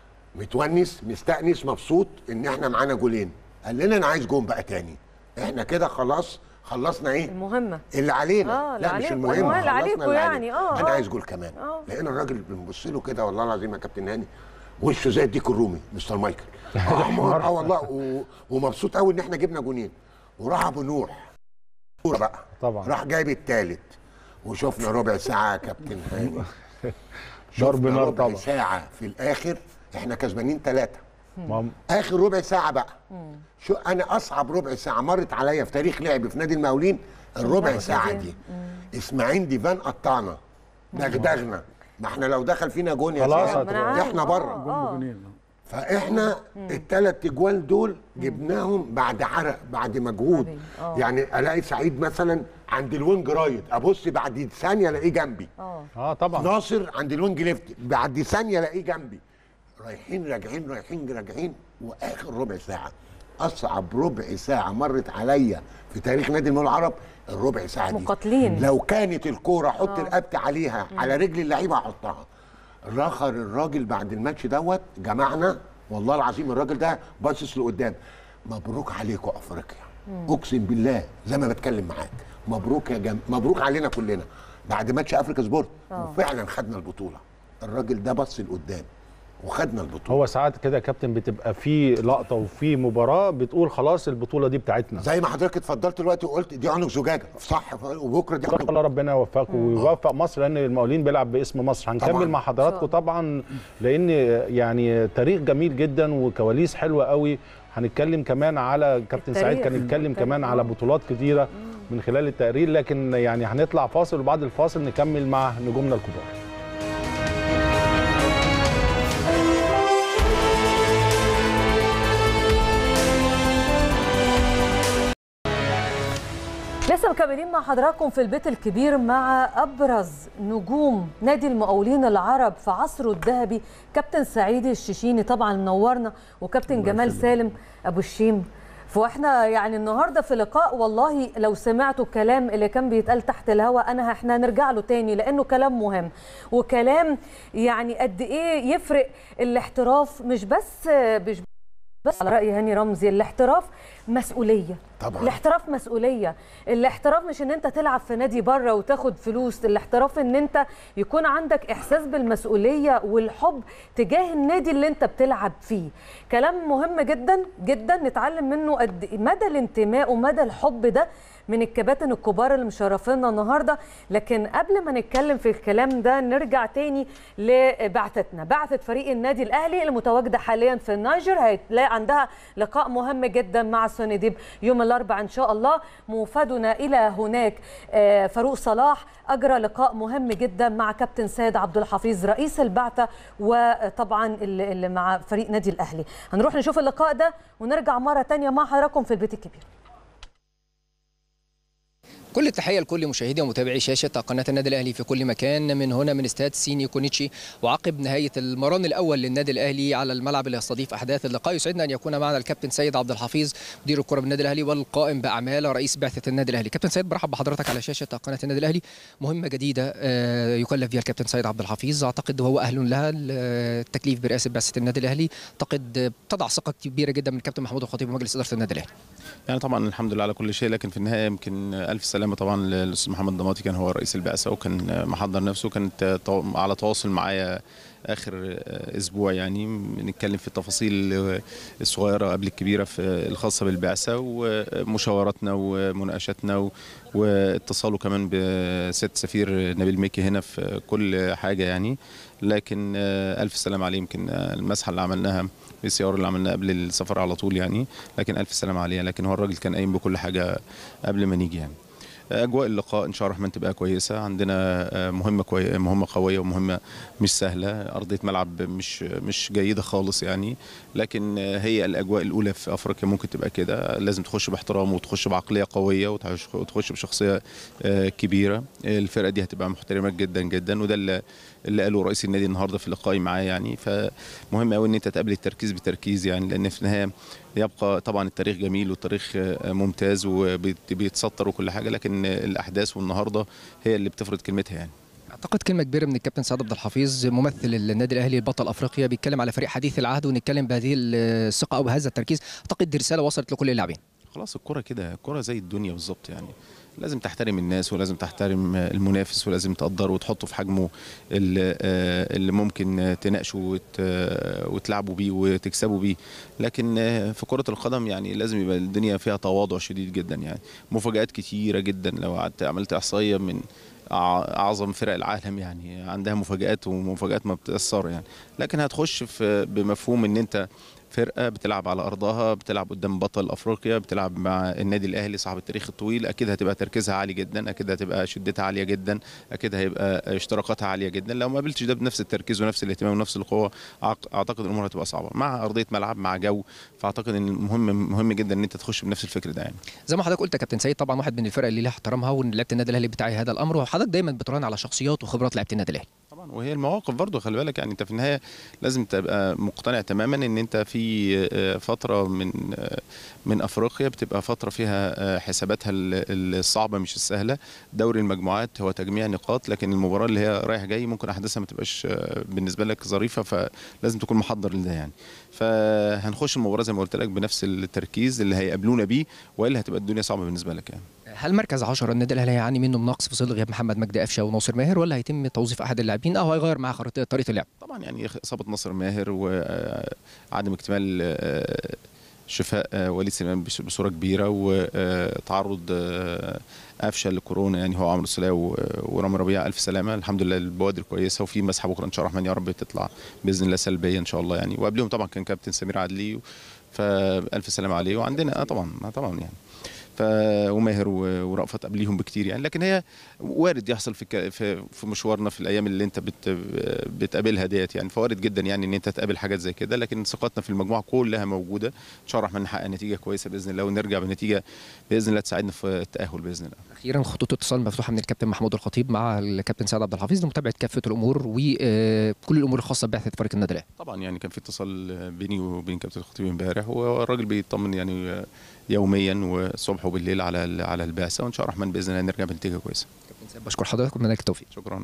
متونس مستانس مبسوط ان احنا معانا جولين قال لنا انا عايز جون بقى تاني احنا كده خلاص خلصنا ايه المهمه اللي علينا آه، اللي لا مش عليكم. المهم أيوة، اللي خلصنا عليكم اللي يعني. علينا. آه، انا آه. عايز جول كمان آه. لقينا الراجل بنبص له كده والله العظيم يا كابتن هاني وشه زي الديك الرومي مستر مايكل احمر اه والله و... ومبسوط قوي ان احنا جبنا جونين وراح ابو نوح كورة بقى طبعا. راح جايب التالت وشفنا ربع ساعه يا كابتن هاني ضرب شفنا نار ربع طبعا ساعه في الاخر احنا كسبانين ثلاثه ما هم- اخر ربع ساعه بقى شو انا اصعب ربع ساعه مرت عليا في تاريخ لعبي في نادي المقاولين الربع ساعه دي اسماعيل ديفان قطعنا دغدغنا ما احنا لو دخل فينا جون يا خلاص سيدي، ما أنا عارف. احنا آه، بره آه. جونين فاحنا الثلاث اجوال دول جبناهم بعد عرق بعد مجهود بعدين، آه. يعني الاقي سعيد مثلا عند الوينج رايت ابص بعد ثانيه الاقيه جنبي اه اه طبعا ناصر عند الوينج ليفت بعد ثانيه الاقيه جنبي رايحين راجعين رايحين راجعين واخر ربع ساعه اصعب ربع ساعه مرت عليا في تاريخ نادي المول العرب الربع ساعه دي مقاتلين. لو كانت الكوره احط رقبتي عليها على رجل اللعيبه هحطها رخر الراجل بعد الماتش دوت جمعنا والله العظيم الراجل ده باصص لقدام مبروك عليكم افريقيا اقسم بالله زي ما بتكلم معاك مبروك يا جم... مبروك علينا كلنا بعد ماتش افريكا سبورت وفعلا خدنا البطوله الراجل ده بص لقدام وخدنا البطوله هو ساعات كده يا كابتن بتبقى في لقطه وفي مباراه بتقول خلاص البطوله دي بتاعتنا زي ما حضرتك اتفضلت دلوقتي وقلت دي عنق زجاجه صح وبكره دي عنق الله ربنا يوفقكم ويوفق مصر لان المقاولين بيلعب باسم مصر هنكمل طبعاً. مع حضراتكم طبعا لان يعني تاريخ جميل جدا وكواليس حلوه قوي هنتكلم كمان على كابتن سعيد التاريخ. كان يتكلم التاريخ. كمان على بطولات كتيره من خلال التقرير لكن يعني هنطلع فاصل وبعد الفاصل نكمل مع نجومنا الكبار لسه مكملين مع حضراتكم في البيت الكبير مع ابرز نجوم نادي المقاولين العرب في عصره الذهبي كابتن سعيد الشيشيني طبعا منورنا وكابتن جمال سالم ابو الشيم فاحنا يعني النهارده في لقاء والله لو سمعتوا الكلام اللي كان بيتقال تحت الهواء انا احنا هنرجع له تاني لانه كلام مهم وكلام يعني قد ايه يفرق الاحتراف مش بس مش بس على راي هاني رمزي الاحتراف مسؤوليه طبعاً. الاحتراف مسؤوليه الاحتراف مش ان انت تلعب في نادي بره وتاخد فلوس الاحتراف ان انت يكون عندك احساس بالمسؤوليه والحب تجاه النادي اللي انت بتلعب فيه كلام مهم جدا جدا نتعلم منه قد مدى الانتماء ومدى الحب ده من الكباتن الكبار اللي مشرفينا النهارده لكن قبل ما نتكلم في الكلام ده نرجع تاني لبعثتنا بعثه فريق النادي الاهلي المتواجده حاليا في النيجر هتلاقي عندها لقاء مهم جدا مع سونيديب يوم الاربعاء ان شاء الله موفدنا الى هناك آه، فاروق صلاح اجرى لقاء مهم جدا مع كابتن سيد عبد الحفيظ رئيس البعثه وطبعا اللي اللي مع فريق نادي الاهلي هنروح نشوف اللقاء ده ونرجع مره تانية مع حضراتكم في البيت الكبير كل التحيه لكل مشاهدي ومتابعي شاشه قناه النادي الاهلي في كل مكان من هنا من استاد سيني كونيتشي وعقب نهايه المران الاول للنادي الاهلي على الملعب اللي يستضيف احداث اللقاء يسعدنا ان يكون معنا الكابتن سيد عبد الحفيظ مدير الكره بالنادي الاهلي والقائم باعمال رئيس بعثه النادي الاهلي كابتن سيد برحب بحضرتك على شاشه قناه النادي الاهلي مهمه جديده آه، يكلف بها الكابتن سيد عبد الحفيظ اعتقد وهو اهل لها التكليف برئاسه بعثه النادي الاهلي اعتقد آه، تضع ثقه كبيره جدا من الكابتن محمود الخطيب ومجلس اداره النادي الاهلي يعني طبعا الحمد لله على كل شيء لكن في النهايه يمكن الف سلامه طبعا للاستاذ محمد ضماطي كان هو رئيس البعثه وكان محضر نفسه كانت تو- على تواصل معايا اخر اسبوع يعني بنتكلم في التفاصيل الصغيره قبل الكبيره في الخاصه بالبعثه ومشاوراتنا ومناقشاتنا و- واتصاله كمان بست سفير نبيل مكي هنا في كل حاجه يعني لكن آه، الف سلام عليه يمكن آه، المسحه اللي عملناها السيارة اللي عملناها قبل السفر على طول يعني لكن الف سلام عليه لكن هو الراجل كان قايم بكل حاجه قبل ما نيجي يعني اجواء اللقاء ان شاء الله الرحمن تبقى كويسه عندنا آه، مهمه كوي... مهمه قويه ومهمه مش سهله ارضيه ملعب مش مش جيده خالص يعني لكن آه، هي الاجواء الاولى في افريقيا ممكن تبقى كده لازم تخش باحترام وتخش بعقليه قويه وتخش- وتخش بشخصيه آه، كبيره الفرقه دي هتبقى محترمه جدا جدا وده اللي اللي قاله رئيس النادي النهارده في لقائي معاه يعني فمهم قوي ان انت تقابل التركيز بتركيز يعني لان في النهايه يبقى طبعا التاريخ جميل والتاريخ آه، ممتاز وبيتسطر وكل حاجه لكن الاحداث والنهارده هي اللي بتفرض كلمتها يعني اعتقد كلمه كبيره من الكابتن سعد عبد الحفيظ ممثل النادي الاهلي بطل افريقيا بيتكلم على فريق حديث العهد ونتكلم بهذه الثقه او بهذا التركيز اعتقد دي رساله وصلت لكل اللاعبين خلاص الكرة كده الكرة زي الدنيا بالظبط يعني لازم تحترم الناس ولازم تحترم المنافس ولازم تقدره وتحطه في حجمه اللي, آه، اللي ممكن تناقشه وت- آه، وتلعبوا بيه وتكسبوا بيه لكن آه، في كرة القدم يعني لازم يبقى الدنيا فيها تواضع شديد جدا يعني مفاجآت كتيرة جدا لو قعدت عملت إحصائية من أع- أعظم فرق العالم يعني عندها مفاجآت ومفاجآت ما بتأثر يعني لكن هتخش في بمفهوم إن أنت فرقه بتلعب على ارضها بتلعب قدام بطل افريقيا بتلعب مع النادي الاهلي صاحب التاريخ الطويل اكيد هتبقى تركيزها عالي جدا اكيد هتبقى شدتها عاليه جدا اكيد هيبقى اشتراكاتها عاليه جدا لو ما قابلتش ده بنفس التركيز ونفس الاهتمام ونفس القوه أعق- اعتقد الامور هتبقى صعبه مع ارضيه ملعب مع جو فاعتقد ان المهم مهم جدا ان انت تخش بنفس الفكر ده يعني زي ما حضرتك قلت يا كابتن سيد طبعا واحد من الفرق اللي لها احترامها ولعيبه النادي الاهلي بتاعي هذا الامر وحضرتك دايما بتراهن على شخصيات وخبرات لعيبه النادي الاهلي طبعا وهي المواقف برضو خلي بالك يعني انت في النهايه لازم تبقى مقتنع تماما ان انت في آه، فتره من آه، من افريقيا بتبقى فتره فيها آه، حساباتها ال- الصعبه مش السهله دوري المجموعات هو تجميع نقاط لكن المباراه اللي هي رايح جاي ممكن احداثها ما تبقاش آه، بالنسبه لك ظريفه فلازم تكون محضر لده يعني فهنخش المباراه زي ما قلت لك بنفس التركيز اللي هيقابلونا بيه والا هتبقى الدنيا صعبه بالنسبه لك يعني هل مركز 10 النادي الاهلي هيعاني منه بنقص في ظل غياب محمد مجدي قفشه وناصر ماهر ولا هيتم توظيف احد اللاعبين او هيغير معاه خريطه طريقه اللعب طبعا يعني اصابه ناصر ماهر وعدم اكتمال آه، شفاء آه، وليد سليمان بش- بصوره كبيره وتعرض قفشه لكورونا يعني هو عمرو السلاء و- ورامي ربيع الف سلامه الحمد لله البوادر كويسه وفي مسحه بكره ان شاء الله الرحمن يا رب تطلع باذن الله سلبيه ان شاء الله يعني وقبلهم طبعا كان كابتن سمير عدلي فالف سلامه عليه وعندنا اه طبعا آه طبعا يعني ف وماهر و- ورأفت قبليهم بكتير يعني لكن هي وارد يحصل في الك- في في مشوارنا في الايام اللي انت بت بتقابلها ديت يعني فوارد جدا يعني ان انت تقابل حاجات زي كده لكن ثقتنا في المجموعه كلها موجوده ان شاء الله الرحمن نحقق نتيجه كويسه باذن الله ونرجع بنتيجه باذن الله تساعدنا في التاهل باذن الله اخيرا خطوط اتصال مفتوحه من الكابتن محمود الخطيب مع الكابتن سعد عبد الحفيظ لمتابعه كافه الامور وكل الامور الخاصه ببعثه فريق النادي الاهلي طبعا يعني كان في اتصال بيني وبين كابتن الخطيب امبارح والراجل بيطمن يعني يوميا والصبح وبالليل على ال- على البعثه وان شاء الله الرحمن باذن الله نرجع بنتيجه كويسه كابتن سعد بشكر حضرتك واتمنى لك التوفيق شكرا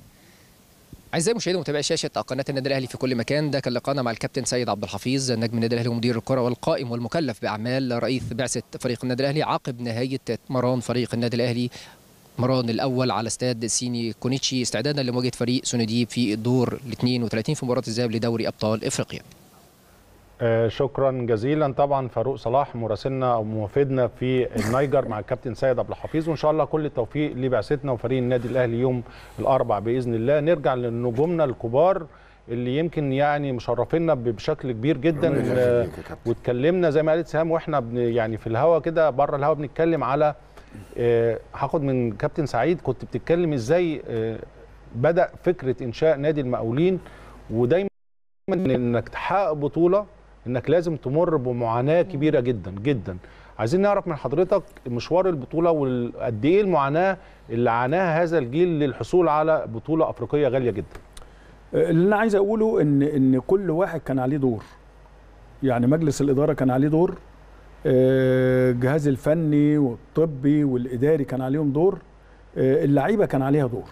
اعزائي مشاهدي ومتابعي شاشه قناه النادي الاهلي في كل مكان ده كان لقاءنا مع الكابتن سيد عبد الحفيظ نجم النادي الاهلي ومدير الكره والقائم والمكلف باعمال رئيس بعثه فريق النادي الاهلي عقب نهايه مران فريق النادي الاهلي مران الاول على استاد سيني كونيتشي استعدادا لمواجهه فريق سونديب في الدور ال 32 في مباراه الذهاب لدوري ابطال افريقيا آه، شكرا جزيلا طبعا فاروق صلاح مراسلنا او موافدنا في النيجر مع الكابتن سيد عبد الحفيظ وان شاء الله كل التوفيق لبعثتنا وفريق النادي الاهلي يوم الاربع باذن الله نرجع لنجومنا الكبار اللي يمكن يعني مشرفينا بشكل كبير جدا ربنا آه، يخليك يا كابتن. واتكلمنا زي ما قالت سهام واحنا بن يعني في الهوا كده بره الهوا بنتكلم على آه، هاخد من كابتن سعيد كنت بتتكلم ازاي آه، بدا فكره انشاء نادي المقاولين ودايما انك تحقق بطوله انك لازم تمر بمعاناه كبيره جدا جدا عايزين نعرف من حضرتك مشوار البطوله وقد ايه المعاناه اللي عاناها هذا الجيل للحصول على بطوله افريقيه غاليه جدا اللي انا عايز اقوله ان ان كل واحد كان عليه دور يعني مجلس الاداره كان عليه دور آه، الجهاز الفني والطبي والاداري كان عليهم دور آه، اللعيبه كان عليها دور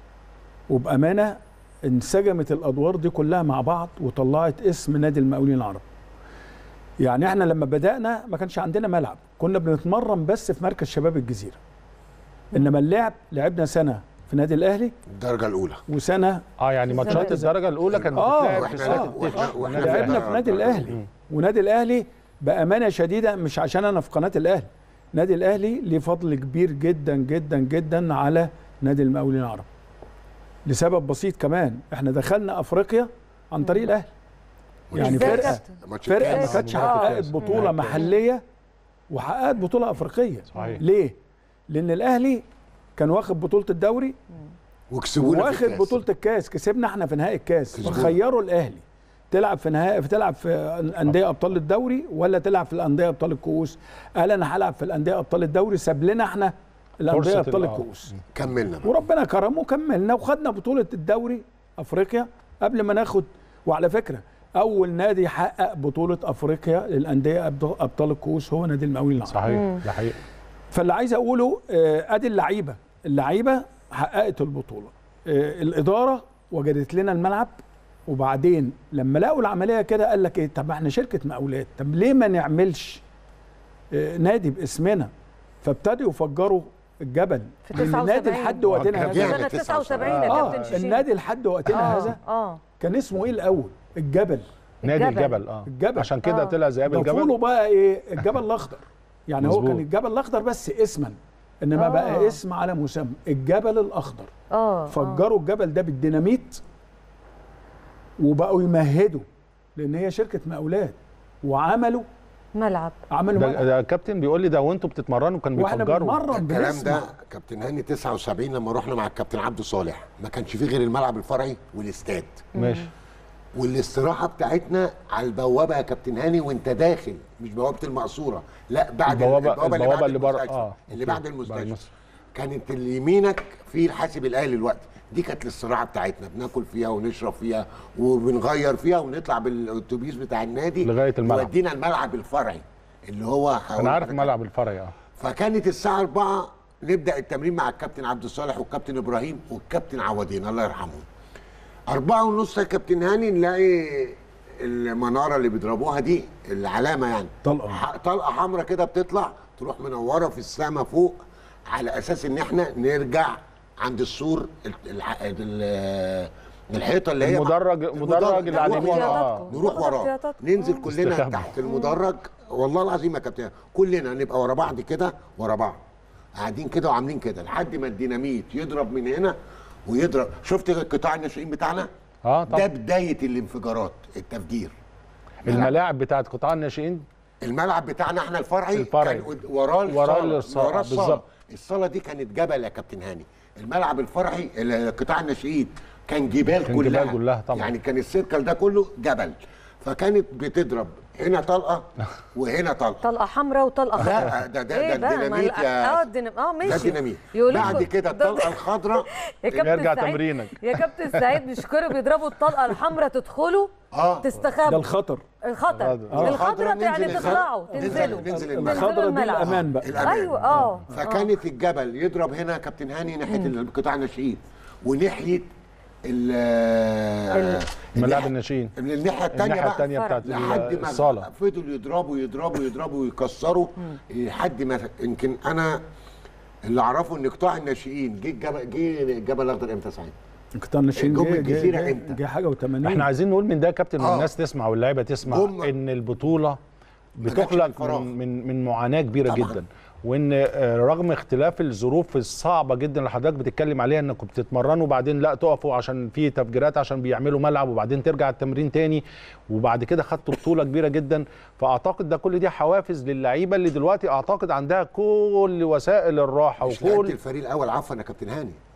وبامانه انسجمت الادوار دي كلها مع بعض وطلعت اسم نادي المقاولين العرب يعني احنا لما بدانا ما كانش عندنا ملعب كنا بنتمرن بس في مركز شباب الجزيره انما اللعب لعبنا سنه في نادي الاهلي الدرجه الاولى وسنه اه يعني ماتشات الدرجه الاولى كانت اه بتتلعب في وإحنا- استاد آه، التتش. وإحنا- وإحنا النادي لعبنا الأهلي. في نادي الاهلي ونادي الاهلي بامانه شديده مش عشان انا في قناه الاهلي نادي الاهلي ليه فضل كبير جدا جدا جدا على نادي المقاولين العرب لسبب بسيط كمان احنا دخلنا افريقيا عن طريق الاهلي يعني إزاي يا فرقه كابتن؟ ماتش فرقه ما الكاس. كانتش آه. حققت بطوله محليه وحققت بطوله افريقيه صحيح. ليه لان الاهلي كان واخد بطوله الدوري وكسبونا في واخد الكاس. بطوله الكاس كسبنا احنا في نهائي الكاس كسبونا. فخيروا الاهلي تلعب في نهائي تلعب في انديه ابطال الدوري ولا تلعب في الانديه ابطال الكؤوس قال انا هلعب في الانديه ابطال الدوري ساب لنا احنا الانديه فرصة ابطال ال- آه. الكؤوس كملنا بقى. وربنا كرمه وكملنا وخدنا بطوله الدوري افريقيا قبل ما ناخد وعلى فكره اول نادي حقق بطوله افريقيا للانديه أبط- ابطال الكؤوس هو نادي المقاولين العرب صحيح ده حقيقي فاللي عايز اقوله آه، ادي اللعيبه اللعيبه حققت البطوله آه، الاداره وجدت لنا الملعب وبعدين لما لقوا العمليه كده قال لك ايه طب ما احنا شركه مقاولات طب ليه ما نعملش آه، نادي باسمنا فابتدوا يفجروا الجبل في لأن 79. النادي لحد وقتنا كان هذا جامد. سنه 79 يا اه كابتن شيشين النادي لحد وقتنا آه، هذا اه كان اسمه ايه الاول الجبل نادي الجبل. الجبل اه الجبل. عشان كده آه. طلع ذئاب ضافوا الجبل بقى ايه الجبل الاخضر يعني هو مظبوط. كان الجبل الاخضر بس اسما انما آه. بقى اسم على مسمى الجبل الاخضر اه فجروا الجبل ده بالديناميت وبقوا يمهدوا لان هي شركه مقاولات وعملوا ملعب عملوا ده, ملعب. ده كابتن بيقول لي ده وانتوا بتتمرنوا كان واحنا بيفجروا بنتمرن الكلام بنسمع ده كابتن هاني 79 لما رحنا مع الكابتن عبده صالح ما كانش فيه غير الملعب الفرعي والاستاد ماشي والاستراحه بتاعتنا على البوابه يا كابتن هاني وانت داخل مش بوابه المقصوره لا بعد البوابة- البوابه اللي البوابة بعد اللي بره- المستشفى آه، اللي أوكي. بعد بعد المستشفى المستشفى. كانت اللي يمينك في الحاسب الاهلي الوقت دي كانت الاستراحه بتاعتنا بناكل فيها ونشرب فيها وبنغير فيها ونطلع بالاتوبيس بتاع النادي لغاية الملعب. ودينا الملعب الفرعي اللي هو انا عارف الملعب الفرعي اه فكانت الساعة 4 نبدأ التمرين مع الكابتن عبد الصالح والكابتن إبراهيم والكابتن عوادين الله يرحمهم أربعة ونص يا كابتن هاني نلاقي المنارة اللي بيضربوها دي العلامة يعني طلقة. ح- طلقة حمراء كده بتطلع تروح منورة في السماء فوق على أساس إن إحنا نرجع عند السور ال- الع- ال- الحيطة اللي هي المدرج المدرج اللي على نروح اليمين وراه. اه نروح وراه احتياطاتكم. ننزل كلنا استخبى. تحت المدرج والله العظيم يا كابتن كلنا نبقى ورا بعض كده ورا بعض قاعدين كده وعاملين كده لحد ما الديناميت يضرب من هنا ويضرب شفت قطاع الناشئين بتاعنا اه ده طبعا بدايه الانفجارات التفجير الملاعب بتاعت قطاع الناشئين الملعب بتاعنا احنا الفرعي الفرعي. كان قد- وراه وراه الصاله الصالة، وراه الصاله بالظبط. الصاله دي كانت جبل يا كابتن هاني الملعب الفرعي ال- قطاع الناشئين كان جبال كان كلها جبال كلها طبعا. يعني كان السيركل ده كله جبل فكانت بتضرب هنا طلقه وهنا طلقه طلقه حمراء وطلقه خضراء لا ده ده إيه ده بقى؟ ما الديناميت ال- يا اه الديناميت اه ماشي ده ديناميت يقولوا بعد لكم- كده ده- الطلقه الخضراء يا كابتن نرجع سعيد- تمرينك. يا كابتن سعيد مش كانوا بيضربوا الطلقه الحمراء تدخلوا اه تستخبوا ده الخطر الخطر آه. الخطره ننزل يعني ننزل- تطلعوا ننزل- تنزلوا ننزل الملعب. تنزلوا الخضره دي الملعب. الامان بقى الأمان. ايوه اه فكانت الجبل يضرب هنا يا كابتن هاني ناحيه القطاع الناشئين وناحيه ال ملاعب الناشئين من الناحيه الثانيه الناحيه بقى الثانيه بتاعت لحد ما الصاله فضلوا يضربوا يضربوا يضربوا ويكسروا لحد ما يمكن انا اللي اعرفه ان قطاع الناشئين جه الجبل جه الجبل الاخضر امتى سعيد؟ قطاع الناشئين جم جه- جه- الجزيرة جه- إمتى؟ جه حاجه و80 احنا عايزين نقول من ده يا كابتن آه. والناس تسمع واللعيبه تسمع هم- ان البطوله جاتش بتخلق بالفراغ. من من من معاناه كبيره طبعاً. جدا وان آه، رغم اختلاف الظروف الصعبه جدا اللي حضرتك بتتكلم عليها انكم بتتمرنوا وبعدين لا تقفوا عشان في تفجيرات عشان بيعملوا ملعب وبعدين ترجع التمرين تاني وبعد كده خدتوا بطوله كبيره جدا فاعتقد ده كل دي حوافز للعيبه اللي دلوقتي اعتقد عندها كل وسائل الراحه مش لعيبه وكل الفريق الاول عفوا يا كابتن هاني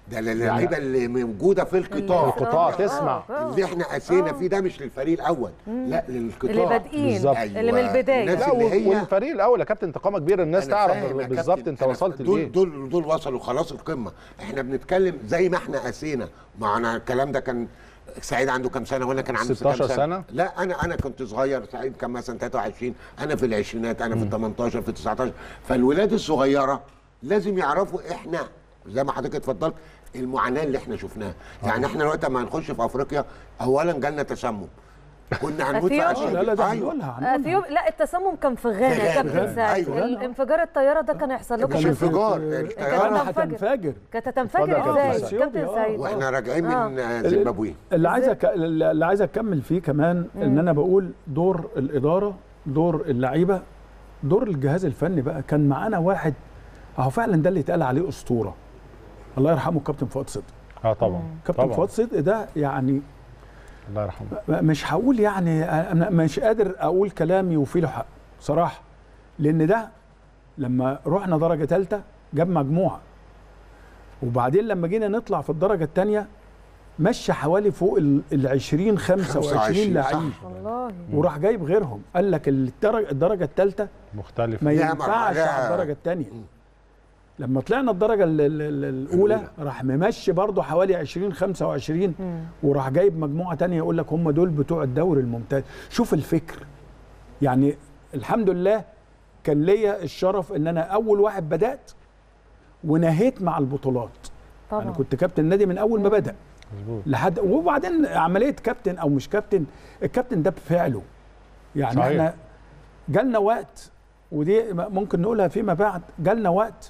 ده اللعيبه اللي موجوده في القطاع القطاع تسمع اللي احنا قاسينا فيه ده مش للفريق الاول لا للقطاع اللي بادئين بالظبط. اللي من البدايه الناس لا اللي هي والفريق الاول يا كابتن انتقامه كبير الناس أنا تعرف فاهم يا بالظبط كابتن، انت أنا وصلت دول لايه دول دول وصلوا خلاص القمه احنا بنتكلم زي ما احنا قاسينا ما انا الكلام ده كان سعيد عنده كام سنه وانا كان عندي 16 كام سنة؟ لا انا انا كنت صغير سعيد كان مثلا 23 انا في العشرينات انا في ال 18 في ال 19 فالولاد الصغيره لازم يعرفوا احنا زي ما حضرتك اتفضلت المعاناه اللي احنا شفناها يعني احنا دلوقتي لما هنخش في افريقيا اولا جالنا تسمم كنا هنموت في أثيوبيا. عشان لا لا ده أيوة. هنقولها هنقولها. اثيوب لا التسمم كان في غانا في يا غانا. كابتن سعيد أيوة. ال- انفجار الطياره ده كان هيحصل لكم مش في- انفجار كانت الطياره هتنفجر. هتنفجر كانت اتفضل هتنفجر يا ازاي كابتن. كابتن آه. سعيد واحنا راجعين آه. من زيمبابوي اللي عايز أك... اللي عايز اكمل فيه كمان ان انا بقول دور الاداره دور اللعيبه دور الجهاز الفني بقى كان معانا واحد اهو فعلا ده اللي اتقال عليه اسطوره الله يرحمه الكابتن فؤاد صدقي اه طبعا كابتن طبعا فؤاد صدقي ده يعني الله يرحمه مش هقول يعني انا مش قادر اقول كلام يوفي له حق صراحه لان ده لما رحنا درجه ثالثه جاب مجموعه وبعدين لما جينا نطلع في الدرجه الثانيه مشى حوالي فوق ال 20 25 25 لعيب صح. والله وراح جايب غيرهم قال لك الدرجه الدرجه الثالثه مختلف ما ليها ينفعش مرحلة- على الدرجه الثانيه لما طلعنا الدرجه ال- ال- ال- الاولى راح ممشي برضه حوالي 20 25 وراح جايب مجموعه تانية يقول لك هم دول بتوع الدوري الممتاز شوف الفكر يعني الحمد لله كان ليا الشرف ان انا اول واحد بدات ونهيت مع البطولات طبعا انا كنت كابتن نادي من اول ما بدا مظبوط لحد وبعدين عمليه كابتن او مش كابتن الكابتن ده بفعله يعني صحيح. احنا جالنا وقت ودي ممكن نقولها فيما بعد جالنا وقت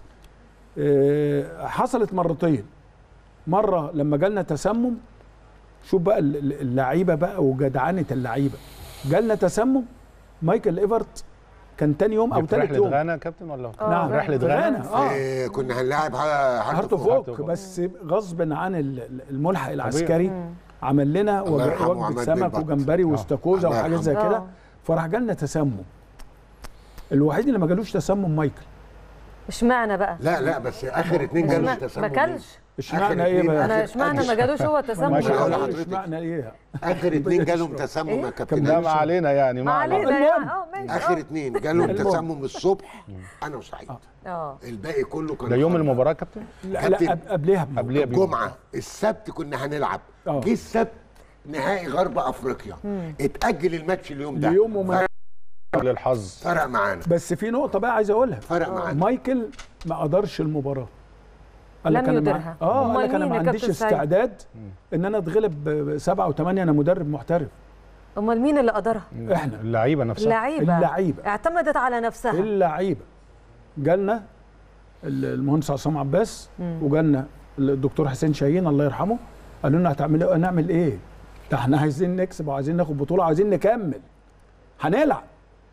آه، حصلت مرتين مره لما جالنا تسمم شوف بقى ال- ال- اللعيبه بقى وجدعنه اللعيبه جالنا تسمم مايكل ايفرت كان تاني يوم او جبت تالت رحله يوم غانا يا كابتن ولا نعم رحله في غانا اه إيه كنا هنلاعب ها- هارت هارت اوف فوق اوك بس غصب عن ال- ال- الملحق العسكري مم. عمل لنا الله وج- يرحمه وجبه عماد سمك بن بط. وجمبري آه. واستاكوزا الله وحاجات زي يرحمه. كده آه. فراح جالنا تسمم الوحيد اللي ما جالوش تسمم مايكل اشمعنى بقى لا لا بس اخر اتنين جالوا ما تسمم ما كلش اشمعنى آخر ايه اتنين- بقى؟ انا اشمعنى ما جالوش هو تسمم ماشي، ولا هقول إيه؟ لحضرتك. اشمعنى ايه؟ اخر اتنين جالهم تسمم يا لا كابتن ما علينا يعني ما ما علينا المهم. يعني اه ماشي اخر آه. اتنين جالهم المهم. تسمم الصبح انا وسعيد اه الباقي كله كان ده يوم خرج. المباراه يا كابتن لا, كابتن. لا قب- قبلها بيوم. قبليها بيوم الجمعه السبت كنا هنلعب آه. جه السبت نهائي غرب افريقيا اتاجل الماتش اليوم ده ليوم وما للحظ فرق معانا بس في نقطه بقى عايز اقولها فرق معانا مايكل ما قدرش المباراه قال لك لم أنا مع- يديرها. اه أمال قال لك انا مين ما يا عنديش كابتن سعيد؟ استعداد ان انا اتغلب بسبعه وثمانيه انا مدرب محترف امال مين اللي قدرها احنا اللعيبه نفسها اللعيبه اللعيبه اعتمدت على نفسها اللعيبه جالنا ال- المهندس عصام عباس مم. وجالنا الدكتور حسين شاهين الله يرحمه قالوا لنا هتعملوا نعمل ايه؟ ده احنا عايزين نكسب وعايزين ناخد بطوله وعايزين نكمل هنلعب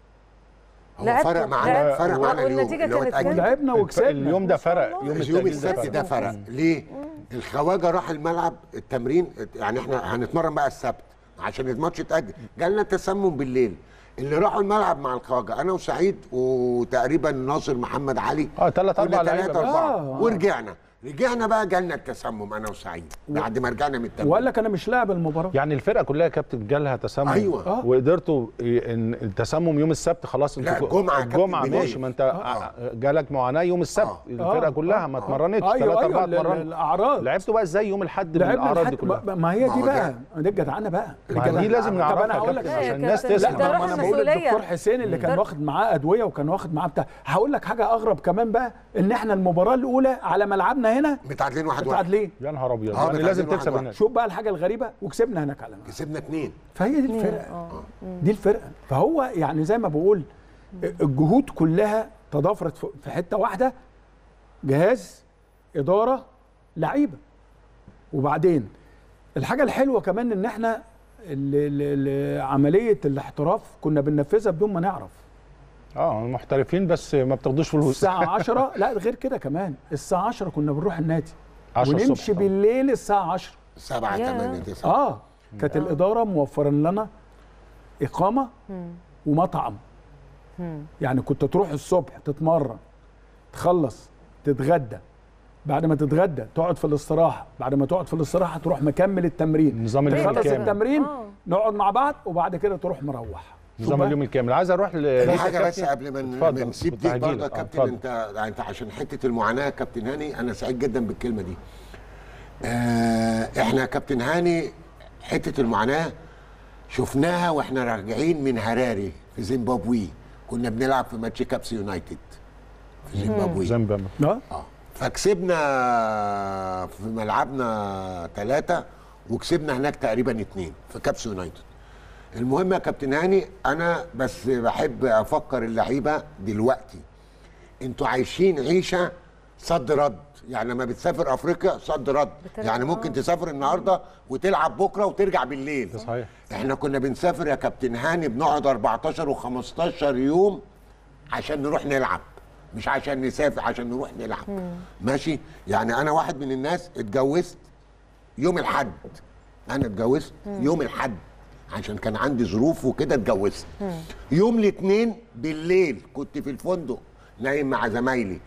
هو لعبتوا- فرق معانا لعبتوا. فرق معانا اليوم والنتيجة اللي هو كانت اتأجل. كام؟ ولعبنا وكسبنا اليوم ده فرق يوم يوم التأجيل ده السبت ده فرق ليه؟ الخواجه راح الملعب التمرين يعني احنا هنتمرن بقى السبت عشان الماتش اتاجل جالنا تسمم بالليل اللي راحوا الملعب مع الخواجه انا وسعيد وتقريبا ناصر محمد علي اه ثلاث كنا اربع لعيبه ثلاثة بس. أربعة آه. ورجعنا رجعنا بقى جالنا التسمم أنا وسعيد بعد ما رجعنا من التمرين وقال لك انا مش لاعب المباراه يعني الفرقه كلها يا كابتن جالها تسمم أيوة. آه. وقدرتوا ي- ان التسمم يوم السبت خلاص لا، انتوا الجمعة يا كابتن الجمعه بداية. ماشي ما انت آه. جالك معاناه يوم السبت آه. الفرقه آه. كلها ما آه. اتمرنتش ايوه ثلاثه ايوه اربعه ال- ال- اتمرنوا الاعراض لعبتوا بقى ازاي يوم الاحد لعبنا بالاعراض دي الحد كلها ما- ما هي ما دي هو بقى دي الجدعنه بقى ما دي الجدعنة. لازم طب نعرفها انا يا هقول لك كابتن لا يا عشان الناس كابتن، تسمع ده لا روح ما انا بقول المسؤولية. الدكتور حسين اللي كان ده- واخد معاه ادويه وكان واخد معاه بتاع هقول لك حاجه اغرب كمان بقى ان احنا المباراه الاولى على ملعبنا هنا متعادلين واحد واحد متعادلين يا نهار ابيض آه، يعني متعادلين لازم واحد تكسب واحد. هناك شوف بقى الحاجه الغريبه وكسبنا هناك على ملعب. كسبنا اتنين فهي دي الفرقه دي الفرقه فهو يعني زي ما بقول الجهود كلها تضافرت في- في حته واحده جهاز اداره لعيبه وبعدين الحاجه الحلوه كمان ان احنا ال- ال- ال- عمليه الاحتراف كنا بننفذها بدون ما نعرف اه محترفين بس ما بتاخدوش فلوس الساعه 10 لا غير كده كمان الساعه 10 كنا بنروح النادي 10 الصبح ونمشي طبعا. بالليل الساعه 10 سبعة يا. تمانية تسعة اه كانت الاداره موفره لنا اقامه ومطعم يعني كنت تروح الصبح تتمرن تخلص تتغدى بعد ما تتغدى تقعد في الاستراحه بعد ما تقعد في الاستراحه تروح مكمل التمرين نظام اليوم تخلص الكامل. التمرين آه. نقعد مع بعض وبعد كده تروح مروح شوف نظام بقى. اليوم الكامل عايز اروح ل في ليك يا حاجه بس كابتن. قبل ما ن- اتفضل، ما نسيب كنت دي هجيلك. برضه يا آه، كابتن اتفضل. انت انت عشان حته المعاناه يا كابتن هاني انا سعيد جدا بالكلمه دي آه احنا يا كابتن هاني حته المعاناه شفناها واحنا راجعين من هراري في زيمبابوي كنا بنلعب في ماتش كابس يونايتد في زيمبابوي زنبا اه اه فكسبنا في ملعبنا ثلاثة وكسبنا هناك تقريبا اتنين في كابس يونايتد المهم يا كابتن هاني انا بس بحب افكر اللعيبه دلوقتي انتوا عايشين عيشه صد رد يعني لما بتسافر افريقيا صد رد بترجع- يعني ممكن تسافر النهارده وتلعب بكره وترجع بالليل ده صحيح احنا كنا بنسافر يا كابتن هاني بنقعد 14 و15 يوم عشان نروح نلعب مش عشان نسافر عشان نروح نلعب ماشي يعني انا واحد من الناس اتجوزت يوم الحد انا اتجوزت يوم الحد عشان كان عندي ظروف وكده اتجوزت يوم الاثنين بالليل كنت في الفندق نايم مع زمايلي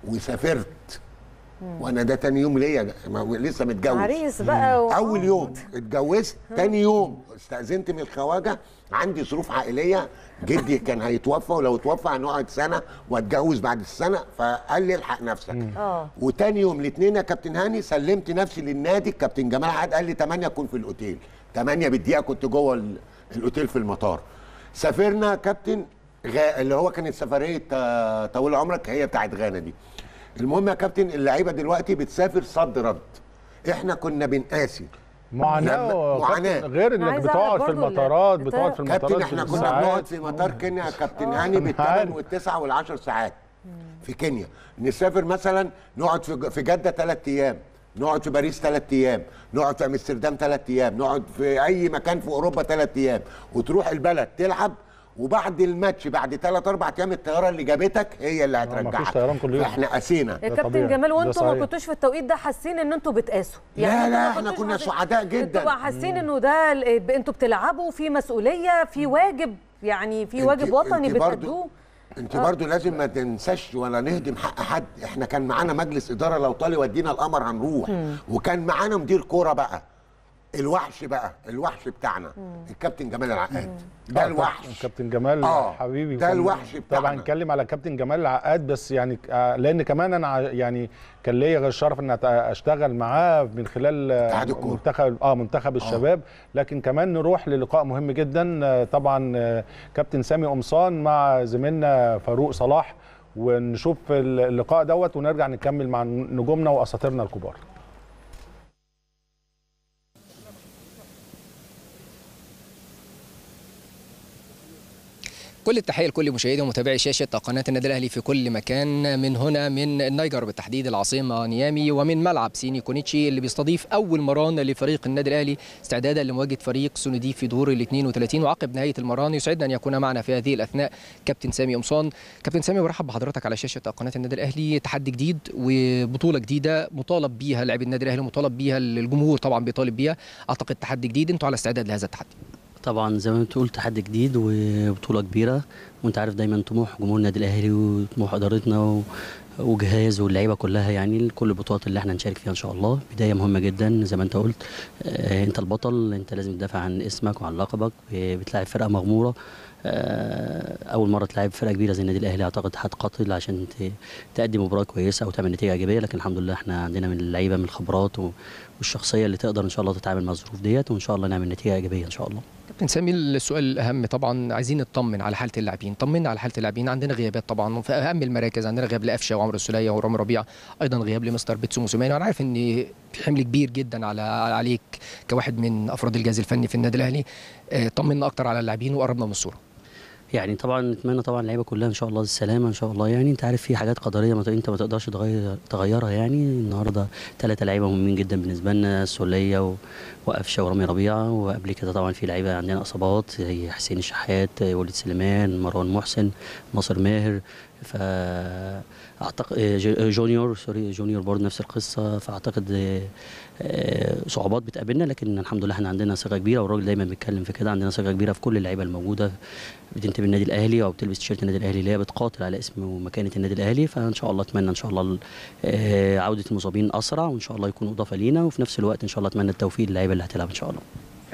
وسافرت وانا ده تاني يوم ليا ما- لسه متجوز عريس بقى و... اول يوم اتجوزت تاني يوم استاذنت من الخواجه عندي ظروف عائليه جدي كان هيتوفى ولو اتوفى هنقعد سنه واتجوز بعد السنه فقال لي الحق نفسك اه وتاني يوم الاثنين يا كابتن هاني سلمت نفسي للنادي الكابتن جمال عاد قال لي 8 اكون في الاوتيل 8 بالدقيقه كنت جوه ال- الاوتيل في المطار سافرنا يا كابتن غا... اللي هو كانت سفريه آه، طويل عمرك هي بتاعت غانا دي المهم يا كابتن اللعيبه دلوقتي بتسافر صد رد احنا كنا بنقاسي معاناه لما- و- معاناة. كابتن، غير انك عايزة بتقعد أعرف في برضو المطارات ال- بتقعد في المطارات كابتن احنا كنا بالساعات. بنقعد في مطار كينيا يا كابتن هاني أنا بالثمان عارف. والتسع والعشر ساعات في كينيا نسافر مثلا نقعد في في جده ثلاث ايام نقعد في باريس ثلاث ايام نقعد في امستردام ثلاث ايام نقعد في اي مكان في اوروبا ثلاث ايام وتروح البلد تلعب وبعد الماتش بعد ثلاث اربع ايام الطياره اللي جابتك هي اللي مفيش هترجعك طيران كل يوم. احنا قاسينا يا ده كابتن طبيعي. جمال ده وانتم ما صحيح. كنتوش في التوقيت ده حاسين ان انتوا بتقاسوا لا، انتوا لا، ما احنا كنتوش كنا حاسين- سعداء جدا. انتوا بقى حاسين انه ده ال- انتوا بتلعبوا في مسؤوليه في واجب يعني في انت- واجب وطني انت برضو- بتأدوه انت برضو لازم ما تنساش ولا نهدم حق حد احنا كان معانا مجلس اداره لو طال ودينا القمر هنروح وكان معانا مدير كوره بقى الوحش بقى الوحش بتاعنا الكابتن جمال العقاد ده آه، الوحش كابتن جمال آه، حبيبي ده كان- الوحش بتاعنا. طبعا نتكلم على كابتن جمال العقاد بس يعني آه، لان كمان انا ع- يعني كان ليا الشرف ان أت- اشتغل معاه من خلال آه، اتحاد الكورة. منتخب اه منتخب الشباب لكن كمان نروح للقاء مهم جدا آه، طبعا آه، كابتن سامي قمصان مع زميلنا فاروق صلاح ونشوف اللقاء دوت ونرجع نكمل مع نجومنا واساطيرنا الكبار كل التحيه لكل مشاهدي ومتابعي شاشه قناه النادي الاهلي في كل مكان من هنا من النيجر بالتحديد العاصمه نيامي ومن ملعب سيني كونيتشي اللي بيستضيف اول مران لفريق النادي الاهلي استعدادا لمواجهه فريق سوندي في دور ال 32 وعقب نهايه المران يسعدنا ان يكون معنا في هذه الاثناء كابتن سامي قمصان كابتن سامي برحب بحضرتك على شاشه قناه النادي الاهلي تحدي جديد وبطوله جديده مطالب بيها لاعبي النادي الاهلي مطالب بيها الجمهور طبعا بيطالب بيها اعتقد تحدي جديد انتوا على استعداد لهذا التحدي طبعا زي ما انت قلت تحدي جديد وبطوله كبيره وانت عارف دايما طموح جمهور النادي الاهلي وطموح ادارتنا و... وجهاز واللعيبه كلها يعني كل البطولات اللي احنا هنشارك فيها ان شاء الله بدايه مهمه جدا زي ما انت قلت آه انت البطل انت لازم تدافع عن اسمك وعن لقبك بتلاعب فرقه مغموره آه اول مره تلعب فرقه كبيره زي النادي الاهلي اعتقد هتقاتل عشان ت... تقدم مباراه كويسه او تعمل نتيجه ايجابيه لكن الحمد لله احنا عندنا من اللعيبه من الخبرات و... والشخصيه اللي تقدر ان شاء الله تتعامل مع الظروف ديت وان شاء الله نعمل نتيجه ايجابيه ان شاء الله كابتن سامي السؤال الاهم طبعا عايزين نطمن على حاله اللاعبين طمنا على حاله اللاعبين عندنا غيابات طبعا في اهم المراكز عندنا غياب لقفشه وعمرو السوليه ورامي ربيعه ايضا غياب لمستر بيتسو موسيماني وانا عارف ان في حمل كبير جدا على عليك كواحد من افراد الجهاز الفني في النادي الاهلي آه، طمنا اكتر على اللاعبين وقربنا من الصوره يعني طبعا نتمنى طبعا اللعيبه كلها ان شاء الله السلامه ان شاء الله يعني انت عارف في حاجات قدريه ما ت- انت ما تقدرش تغير تغيرها يعني النهارده ثلاثه لعيبه مهمين جدا بالنسبه لنا السوليه و- وقفشه ورامي ربيعه وقبل كده طبعا في لعيبه عندنا اصابات زي حسين الشحات وليد سليمان مروان محسن ناصر ماهر فاعتقد آه، ج- آه، جونيور سوري جونيور برضه نفس القصه فاعتقد آه، آه، صعوبات بتقابلنا لكن الحمد لله احنا عندنا ثقه كبيره والراجل دايما بيتكلم في كده عندنا ثقه كبيره في كل اللعيبه الموجوده بتنتمي للنادي الاهلي او بتلبس تيشيرت النادي الاهلي اللي هي بتقاتل على اسم ومكانه النادي الاهلي فان شاء الله اتمنى ان شاء الله ال- آه، عوده المصابين اسرع وان شاء الله يكونوا اضافه لينا وفي نفس الوقت ان شاء الله اتمنى التوفيق للعيبه اللي هتلعب ان شاء الله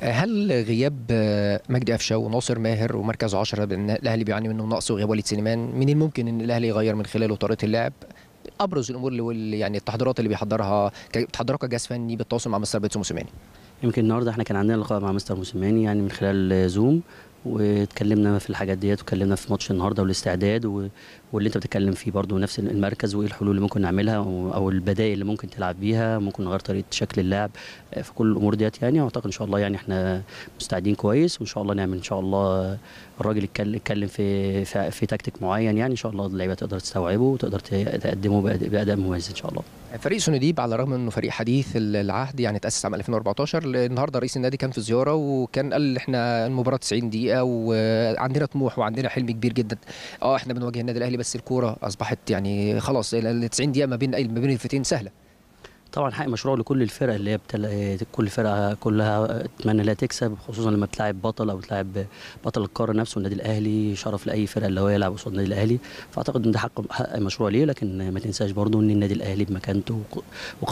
هل غياب آه، مجدي قفشه وناصر ماهر ومركز 10 بأن الاهلي بيعاني منه نقص وغياب وليد سليمان من الممكن ان الاهلي يغير من خلاله طريقه اللعب ابرز الامور اللي واللي- يعني التحضيرات اللي بيحضرها ك- بتحضرها كجهاز فني بالتواصل مع مستر بيتسو موسيماني يمكن النهارده احنا كان عندنا لقاء مع مستر موسيماني يعني من خلال زوم واتكلمنا في الحاجات ديت واتكلمنا في ماتش النهارده والاستعداد و... واللي انت بتتكلم فيه برضو نفس المركز وايه الحلول اللي ممكن نعملها او أو البدائل اللي ممكن تلعب بيها ممكن نغير طريقه شكل اللعب آه، في كل الامور ديت يعني واعتقد ان شاء الله يعني احنا مستعدين كويس وان شاء الله نعمل ان شاء الله الراجل يتكلم يتكلم في في, في تكتيك معين يعني ان شاء الله اللعيبه تقدر تستوعبه وتقدر ت- تقدمه بأد- باداء مميز ان شاء الله فريق سونديب على الرغم انه فريق حديث العهد يعني تاسس عام 2014 النهارده رئيس النادي كان في زياره وكان قال احنا المباراه 90 دقيقه وعندنا طموح وعندنا حلم كبير جدا اه احنا بنواجه النادي الاهلي بس الكوره اصبحت يعني خلاص ال 90 دقيقه ما بين ما بين الفرقتين سهله طبعا حق مشروع لكل الفرق اللي هي بتل... كل فرقه كلها اتمنى لا تكسب خصوصا لما تلعب بطل او تلعب بطل القاره نفسه النادي الاهلي شرف لاي فرقه اللي هو يلعب قصاد النادي الاهلي فاعتقد ان ده حق حق مشروع ليه لكن ما تنساش برضو ان النادي الاهلي بمكانته وق-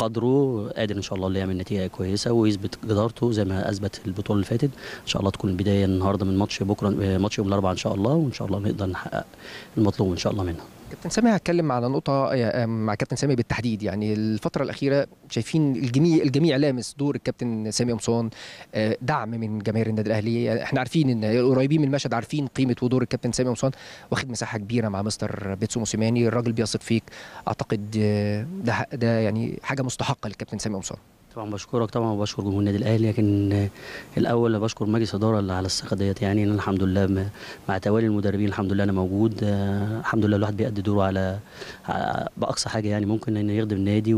وقدره قادر ان شاء الله اللي يعمل نتيجه كويسه ويثبت جدارته زي ما اثبت البطوله اللي فاتت ان شاء الله تكون البدايه النهارده من ماتش بكره ماتش يوم الاربعاء ان شاء الله وان شاء الله نقدر نحقق المطلوب ان شاء الله منها كابتن سامي هتكلم على نقطة آه، مع كابتن سامي بالتحديد يعني الفترة الأخيرة شايفين الجميع الجميع لامس دور الكابتن سامي قمصان آه، دعم من جماهير النادي الأهلي احنا عارفين إن القريبين من المشهد عارفين قيمة ودور الكابتن سامي قمصان واخد مساحة كبيرة مع مستر بيتسو موسيماني الراجل بيثق فيك أعتقد آه، ده ده يعني حاجة مستحقة للكابتن سامي قمصان طبعا بشكرك طبعا وبشكر جمهور النادي الاهلي لكن آه، الاول بشكر مجلس الاداره اللي على الثقه ديت يعني أنا الحمد لله م- مع توالي المدربين الحمد لله انا موجود آه، الحمد لله الواحد بيأدي دوره على على- باقصى حاجه يعني ممكن انه يخدم النادي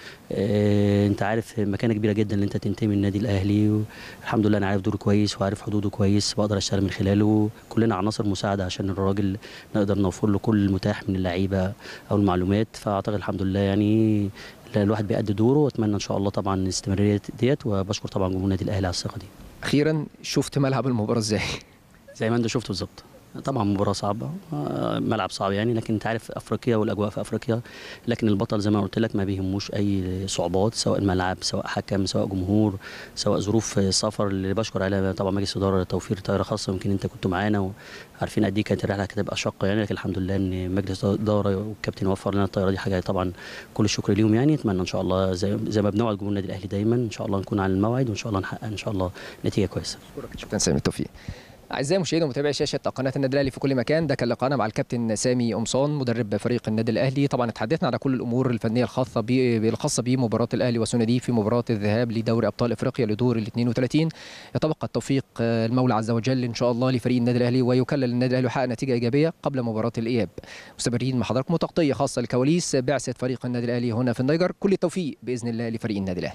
وانت عارف مكانه كبيره جدا ان انت تنتمي للنادي الاهلي والحمد لله انا عارف دوره كويس وعارف حدوده كويس بقدر اشتغل من خلاله كلنا عناصر مساعده عشان الراجل نقدر نوفر له كل المتاح من اللعيبه او المعلومات فاعتقد الحمد لله يعني لا، الواحد بيأدي دوره واتمنى ان شاء الله طبعا الاستمراريه ديت وبشكر طبعا جمهور النادي الاهلي على الثقه دي أخيرا شفت ملعب المباراة إزاي؟ زي ما انت شفت بالظبط طبعا مباراة صعبة آه، ملعب صعب يعني لكن انت عارف افريقيا والاجواء في افريقيا لكن البطل زي ما قلت لك ما بيهموش اي صعوبات سواء الملعب سواء حكم سواء جمهور سواء ظروف سفر اللي بشكر عليها طبعا مجلس الاداره توفير طياره خاصه يمكن انت كنتوا معانا وعارفين قد ايه كانت الرحله هتبقى شاقه يعني لكن الحمد لله ان مجلس الاداره والكابتن وفر لنا الطياره دي حاجه طبعا كل الشكر ليهم يعني اتمنى ان شاء الله زي, زي ما بنوعد جمهور النادي الاهلي دايما ان شاء الله نكون على الموعد وان شاء الله نحقق ان شاء الله نتيجه كويسه كابتن سامي التوفيق اعزائي مشاهدي ومتابعي شاشه قناه النادي الاهلي في كل مكان ده كان لقاءنا مع الكابتن سامي قمصان مدرب فريق النادي الاهلي طبعا اتحدثنا على كل الامور الفنيه الخاصه بي الخاصه بمباراه الاهلي وسوندي في مباراه الذهاب لدوري ابطال افريقيا لدور ال 32 يتبقى التوفيق آه، المولى عز وجل ان شاء الله لفريق النادي الاهلي ويكلل النادي الاهلي ويحقق نتيجه ايجابيه قبل مباراه الاياب مستمرين مع حضراتكم تغطيه خاصه لكواليس بعثه فريق النادي الاهلي هنا في النيجر كل التوفيق باذن الله لفريق النادي الاهلي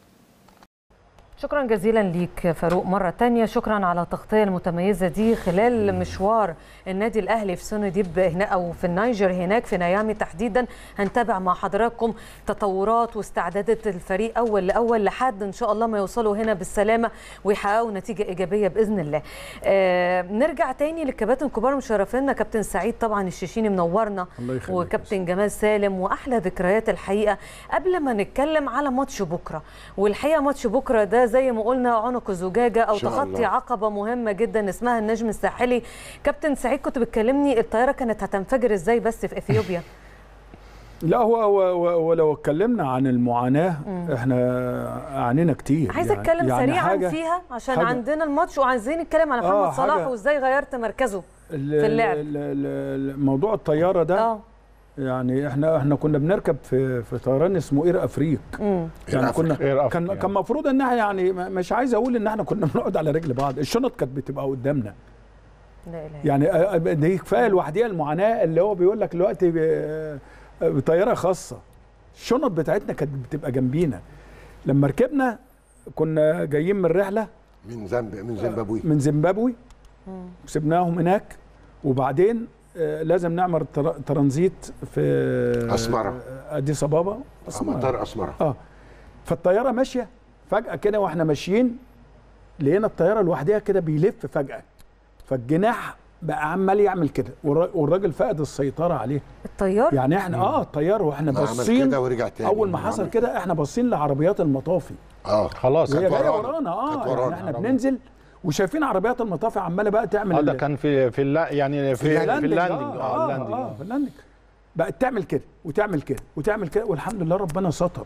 شكرا جزيلا ليك فاروق مرة تانية شكرا على التغطية المتميزة دي خلال مشوار النادي الأهلي في سونديب هنا أو في النيجر هناك في نيامي تحديدا هنتابع مع حضراتكم تطورات واستعدادات الفريق أول لأول لحد إن شاء الله ما يوصلوا هنا بالسلامة ويحققوا نتيجة إيجابية بإذن الله آه نرجع تاني للكباتن كبار مشرفينا كابتن سعيد طبعا الشيشيني منورنا الله يخليك يا وكابتن جمال سالم واحلى ذكريات الحقيقه قبل ما نتكلم على ماتش بكره والحقيقه ماتش بكره ده زي ما قلنا عنق زجاجه او إن شاء تخطي الله. عقبه مهمه جدا اسمها النجم الساحلي كابتن سعيد كنت بتكلمني الطياره كانت هتنفجر ازاي بس في اثيوبيا لا هو هو هو- ولو اتكلمنا عن المعاناه احنا عانينا كتير عايزه اتكلم سريعا حاجة- فيها عشان حاجة- عندنا الماتش وعايزين نتكلم على محمد آه، صلاح حاجة- وازاي غيرت مركزه ال- في اللعب. ال- ال- ال- موضوع الطياره ده اه يعني احنا احنا كنا بنركب في في طيران اسمه اير افريق امم يعني إير كنا إير أفريق كان يعني. كان المفروض ان احنا يعني ما- مش عايز اقول ان احنا كنا بنقعد على رجل بعض الشنط كانت بتبقى قدامنا لا اله إلا يعني آه، آه، دي كفايه لوحديها المعاناه اللي هو بيقول لك دلوقتي ب- آه، بطياره خاصه الشنط بتاعتنا كانت بتبقى جنبينا لما ركبنا كنا جايين من رحله من زنب من زيمبابوي من زيمبابوي سبناهم هناك وبعدين آه، لازم نعمل تر- ترانزيت في أسمرة. آه، اديس ابابا مطار اسمره اه فالطياره ماشيه فجاه كده واحنا ماشيين لقينا الطياره لوحدها كده بيلف فجاه فالجناح بقى عمال يعمل كده والر- والراجل فقد السيطره عليه الطيار يعني احنا اه الطيار واحنا ما عمل باصين كده ورجع تاني. اول ما ما حصل عمل كده احنا باصين لعربيات المطافي اه خلاص وهي كانت جايه ورانا. ورانا اه كانت يعني ورانا. احنا بننزل وشايفين عربيات المطافي عماله بقى تعمل اه ده ال- كان في في اللا يعني في في اللاندنج، اللاندنج اه اه اه, اللاندنج آه آه. في اللاندنج بقت تعمل كده وتعمل كده وتعمل كده والحمد لله ربنا ستر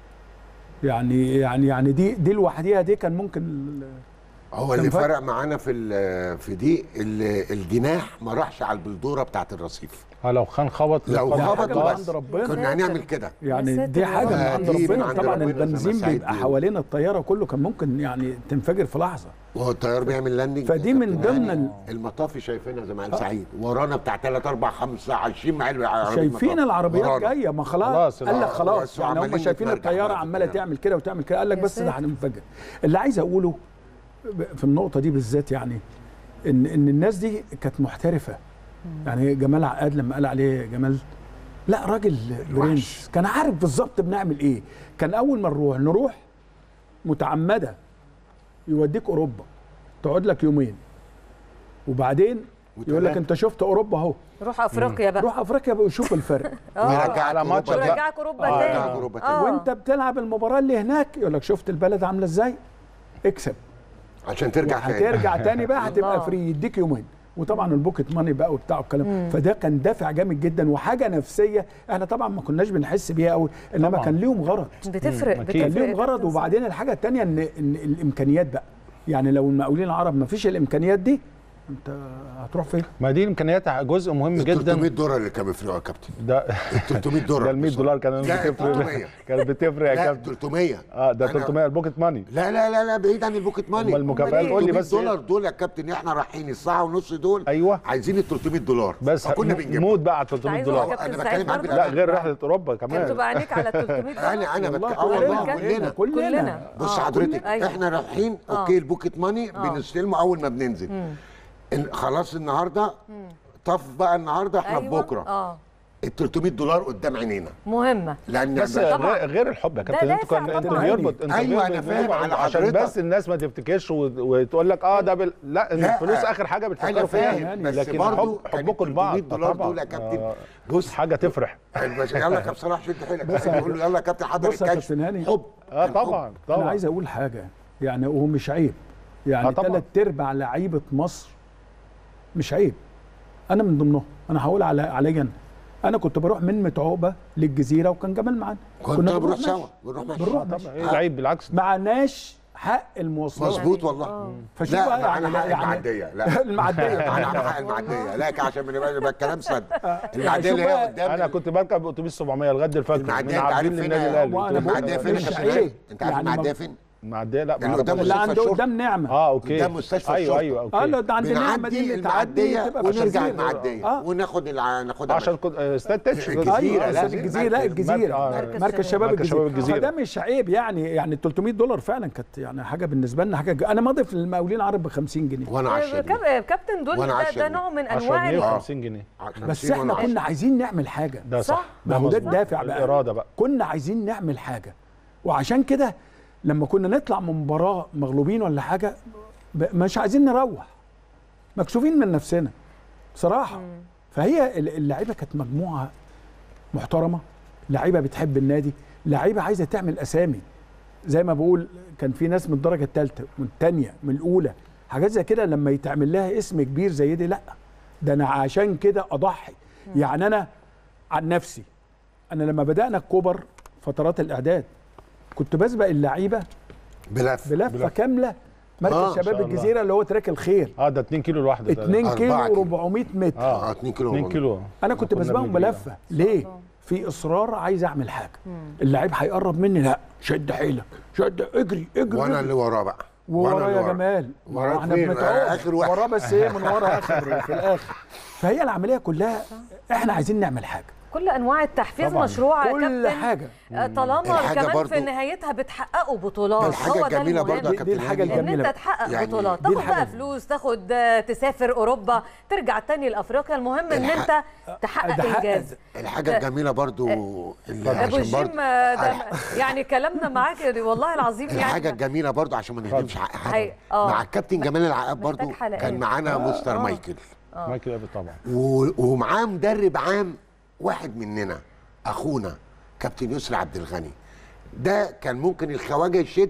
يعني يعني يعني دي دي لوحديها دي كان ممكن ال- هو اللي كان فرق. فرق معانا في ال- في دي ال- الجناح ما راحش على البلدوره بتاعت الرصيف اه لو كان خبط لو كان خبط حاجة من بس عند ربنا. كنا هنعمل كده يعني ساتر دي يا حاجه رب. من عند دي من ربنا عند طبعا ربنا زي ما البنزين سعيد بيبقى بيقول. حوالين الطياره كله كان ممكن يعني تنفجر في لحظه وهو الطيار بيعمل لاندنج فدي يا من كابتن ضمن هاني. ال- المطافي شايفينها زي ما قال سعيد ورانا بتاع 3 4 5 20 معل عربية شايفين مطافي. العربيات ورانا. جايه ما خلاص خلاص، قال لك آه، خلاص بس يعني هم عمالين شايفين نتمرجح الطياره بقى في عماله الكلام. تعمل كده وتعمل كده قال لك يا بس ده ساتر. هننفجر اللي عايز اقوله في النقطه دي بالذات يعني ان ان الناس دي كانت محترفه يعني جمال عقاد لما قال عليه جمال لا راجل برنس كان عارف بالظبط بنعمل ايه كان اول ما نروح نروح متعمده يوديك اوروبا تقعد لك يومين وبعدين يقول لك وتلاتة. انت شفت اوروبا اهو روح افريقيا بقى روح افريقيا بقى وشوف الفرق ويرجعك على ماتش أوروبا بقى. ورجعك اوروبا آه، تاني رجعك أوروبا تاني. آه. وانت بتلعب المباراه اللي هناك يقول لك شفت البلد عامله ازاي اكسب عشان ترجع تاني هترجع تاني بقى الله. هتبقى فري يديك يومين وطبعا البوكيت ماني بقى وبتاع الكلام فده كان دافع جامد جدا وحاجه نفسيه احنا طبعا ما كناش بنحس بيها قوي انما طبعاً. كان ليهم غرض بتفرق أكيد. بتفرق كان ليهم يا غرض كابتن وبعدين الحاجه الثانيه ان ان الامكانيات بقى يعني لو المقاولين العرب ما فيش الامكانيات دي انت هتروح فين؟ ما دي امكانيات جزء مهم ال 300 جدا دولار اللي كان بيفرقوا يا كابتن ده ال 300 دولار ده ال 100 دولار كانت لا، بتفرق 300. كانت بتفرق يا لا كابتن 300 اه ده أنا- 300 البوكيت ماني لا لا لا لا بعيد عن البوكيت ماني أمال المكافآت قول لي 300 بس إيه؟ دولار دول يا كابتن احنا رايحين الساعه ونص دول ايوه عايزين ال 300 دولار بس فكنا م- بنجيبهم موت بقى على 300 عايز دولار أقول كابتن أنا سعيد بتكلم عن برضه لا غير رحله اوروبا كانت كمان تبقى عينيك على 300 دولار انا انا والله بتك... اه والله كلنا كلنا كلنا كلنا. بص آه. حضرتك أيوة. احنا رايحين آه. اوكي البوكيت ماني بنستلمه اول ما بننزل إن- خلاص النهارده طف بقى النهارده احنا في أيوة. بكره اه ال 300 دولار قدام عينينا مهمه لان بس طبعاً. غير, غير الحب يا كابتن ده انتوا كان دافع انتوا طبعاً. بيربط انتوا أيوة، بيربط- أنا فاهم بيربط على عشان حضرتك. بس الناس ما تفتكرش و- وتقول لك اه ده بال... لا لا. الفلوس اخر حاجه انا بتفكروا فيها فاهم بس لكن برضه حب حبكم لبعض 300 دولار طبعاً. دول يا كابتن آه، بص حاجه تفرح الباشا يلا يا كابتن صلاح شد حيلك بص يا- بقول له يلا يا كابتن حضر بص يا الكشف كابتن هاني. حب اه كان حب. طبعا انا طبعا عايز اقول حاجه يعني هو مش عيب يعني آه طبعاً. ثلاث ارباع لعيبه مصر مش عيب انا من ضمنهم انا هقول على عليا انا انا كنت بروح من متعوبه للجزيره وكان جمال معانا كنا بنروح ماشي. سوا بنروح ماشي بنروح آه ماشي. طبعا ايه العيب بالعكس معناش حق المواصلات مظبوط والله فشوف لا بقى معانا يعني حق يعني المعديه لا المعديه معانا حق المعديه لا عشان ما يبقاش يبقى الكلام صد المعديه شوف اللي هي بقى، قدام انا كنت بركب اتوبيس 700 لغايه الفجر المعديه من انت عارف عابدين فين للنادي يا- الاهلي وأنا قلت له المعديه بقول فين يا مش كابتن عيب. سعيد؟ انت عارف يعني المعديه ما- فين؟ المعديه لا اللي معرفش. قدام اللي مستشفى عنده الشرطة. قدام نعمه اه اوكي قدام مستشفى ايوه الشرطة. ايوه اوكي اه لا ده عند نعمه بنعدي دي اللي تعدي المعديه تبقى في ونرجع الجزيرة. المعديه اه وناخد الع- ناخدها عشان ماشي. كنت آه، استاد تتش الجزيرة، ايوه لا، استاد الجزيره لا مركز- الجزيره آه، مركز مركز شباب مركز شباب الجزيره الجزيرة. فده مش عيب يعني يعني 300 دولار فعلا كانت يعني حاجه بالنسبه لنا حاجه انا ماضي في المقاولين العرب ب 50 جنيه وانا 10 جنيه كاب- كابتن دول وأنا ده, عشرة ده جنيه. نوع من 10 انواع جنيه ال- و50 جنيه بس 50 احنا وأنا كنا عايزين نعمل حاجه ده صح, صح. ما هو ده مظبوط. الدافع بقى الاراده بقى كنا عايزين نعمل حاجه وعشان كده لما كنا نطلع من مباراه مغلوبين ولا حاجه ب- مش عايزين نروح مكسوفين من نفسنا بصراحه فهي ال- اللعيبه كانت مجموعه محترمه لعيبه بتحب النادي لعيبه عايزه تعمل اسامي زي ما بقول كان في ناس من الدرجه الثالثه من الثانيه من الاولى حاجات زي كده لما يتعمل لها اسم كبير زي دي لا ده انا عشان كده اضحي يعني انا عن نفسي انا لما بدانا الكوبر فترات الاعداد كنت بسبق اللعيبه بلف بلفه كامله مركز آه، شباب شاء الله. الجزيره اللي هو تراك الخير اه ده 2 كيلو لوحده ده. 2 كيلو أربعة كيلو. و400 متر اه 2 كيلو 2 كيلو انا كنت كنا بسبقهم بنجري. بلفه ليه في اصرار عايز اعمل حاجه اللعيب هيقرب مني لا شد حيلك شد اجري اجري وانا اجري. اللي وراه بقى وأنا ووراه اللي يا وراه. جمال وراك احنا فين؟ بنتعود آخر واحد. وراه بس ايه من ورا اخر في الاخر فهي العمليه كلها احنا عايزين نعمل حاجه كل انواع التحفيز طبعاً. مشروعه يا كل كابتن حاجه آه، طالما الحاجة كمان برضو- في نهايتها بتحققوا بطولات الحاجة هو ده الجميلة المهم. برضو يا دي, دي كابتن الحاجه هاني. ان الجميله انت تحقق يعني بطولات دي تاخد الحاجة بقى دي. فلوس تاخد آه، تسافر اوروبا ترجع تاني لافريقيا المهم ان الح- انت تحقق تحقق- انجاز الحاجه الجميله برضو اللي ابو عشان برضو جيم آه، ده يعني كلامنا معاك والله العظيم الحاجه يعني الجميله برضو عشان ما نهدمش حق حد هي- آه. مع الكابتن جمال العقاب برضو محتاج حلقات. كان معانا مستر مايكل مايكل ايفن طبعا و- ومعاه مدرب عام واحد مننا اخونا كابتن يسري عبد الغني ده كان ممكن الخواجه يشد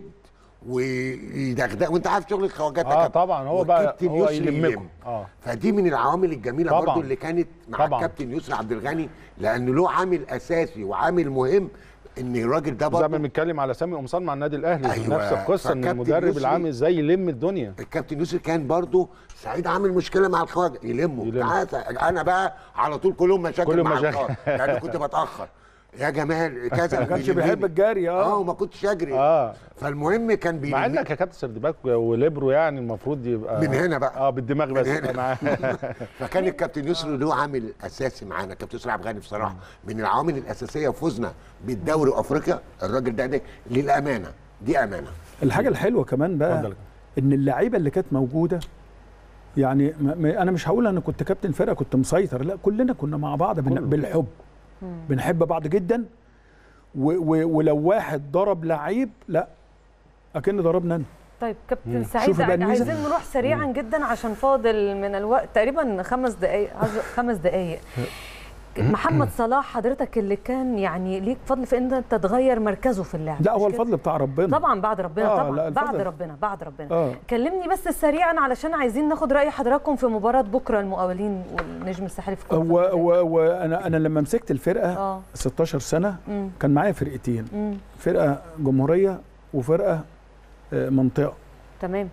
ويدغدغ وانت عارف شغل الخواجات يا اه كابتن. طبعا هو بقى والكابتن هو يسري يلمكم يلم. اه فدي من العوامل الجميله طبعاً. برضو اللي كانت مع طبعاً. الكابتن يسري عبد الغني لانه له عامل اساسي وعامل مهم ان الراجل ده زي ما برضو بنتكلم على سامي قمصان مع النادي الاهلي أيوة. نفس القصه ان فالكابتن المدرب يسري- العام ازاي يلم الدنيا الكابتن يوسف كان برضو سعيد عامل مشكله مع الخواجه يلموا يلم. تعال انا بقى على طول كلهم مشاكل كلهم مع مشاكل. الخواجه لان كنت بتاخر يا جمال كذا ما كانش بيحب الجري اه اه وما كنتش اجري اه فالمهم كان بيلم مع انك يا كابتن سردباك وليبرو يعني المفروض يبقى من هنا بقى. اه بالدماغ بس من هنا. معاه فكان الكابتن يسري له عامل اساسي معانا كابتن يسري عبد الغني بصراحه من العوامل الاساسيه فوزنا بالدوري وافريقيا الراجل ده, ده للامانه دي امانه الحاجه الحلوه كمان بقى اتفضل. ان اللعيبه اللي كانت موجوده يعني ما ما- انا مش هقول انا كنت كابتن فرقه كنت مسيطر لا كلنا كنا مع بعض بن- كله. بالحب بنحب بعض جدا و و ولو واحد ضرب لعيب لا اكن ضربنا انا طيب كابتن شوف سعيد بقى الميزة. عايزين نروح سريعا جدا عشان فاضل من الوقت تقريبا خمس دقائق عايز- خمس دقائق محمد صلاح حضرتك اللي كان يعني ليك فضل في ان انت تغير مركزه في اللعب لا مش هو كده؟ الفضل بتاع ربنا طبعا بعد ربنا آه، طبعا لا، بعد الفضل- ربنا بعد ربنا آه. كلمني بس سريعا علشان عايزين ناخد راي حضراتكم في مباراه بكره المقاولين والنجم الساحلي في كره و- و- وانا انا لما مسكت الفرقه اه 16 سنه مم. كان معايا فرقتين مم. فرقه جمهوريه وفرقه آه، منطقه تمام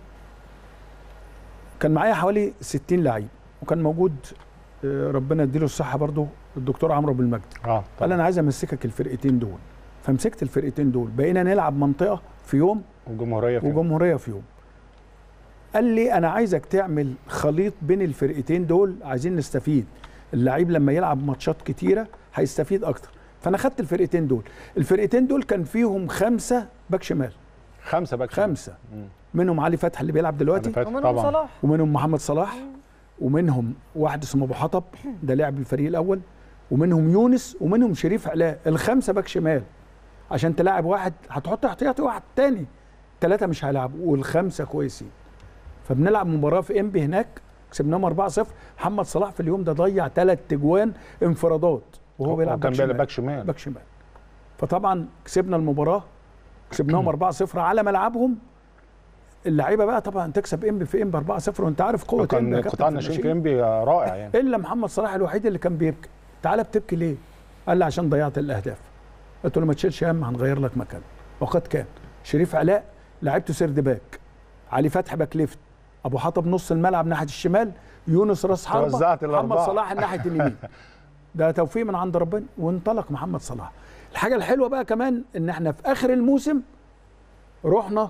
كان معايا حوالي 60 لعيب وكان موجود آه، ربنا يديله الصحه برضو الدكتور عمرو بالمجد اه قال انا عايز امسكك الفرقتين دول فمسكت الفرقتين دول بقينا نلعب منطقه في يوم وجمهوريه في وجمهوريه في يوم قال لي انا عايزك تعمل خليط بين الفرقتين دول عايزين نستفيد اللعيب لما يلعب ماتشات كتيره هيستفيد اكتر فانا خدت الفرقتين دول الفرقتين دول كان فيهم خمسه باك شمال خمسه باك خمسه مم. منهم علي فتحي اللي بيلعب دلوقتي أنا فاكر ومنهم طبعا صلاح ومنهم محمد صلاح ومنهم واحد اسمه ابو حطب ده لاعب الفريق الاول ومنهم يونس ومنهم شريف علاء الخمسه باك شمال عشان تلاعب واحد هتحط احتياطي واحد تاني ثلاثه مش هيلعبوا والخمسه كويسين فبنلعب مباراه في انبي هناك كسبناهم 4-0 محمد صلاح في اليوم ده ضيع ثلاث تجوان انفرادات وهو بيلعب كان باك بيلعب شمال. باك شمال باك شمال فطبعا كسبنا المباراه كسبناهم 4-0 على ملعبهم اللعيبه بقى طبعا تكسب انبي في انبي 4-0 وانت عارف قوه إنبي كان يا كابتن قطاع في الناشئين الناشئين. في انبي رائع يعني الا محمد صلاح الوحيد اللي كان بيبكي تعالى بتبكي ليه قال لي عشان ضيعت الاهداف قلت له ما تشيلش هم هنغير لك مكان وقد كان شريف علاء لعبته سيرد باك علي فتحي باك ليفت ابو حطب نص الملعب ناحيه الشمال يونس راس حربه توزعت محمد الأربعة. صلاح ناحيه اليمين ده توفيق من عند ربنا وانطلق محمد صلاح الحاجه الحلوه بقى كمان ان احنا في اخر الموسم رحنا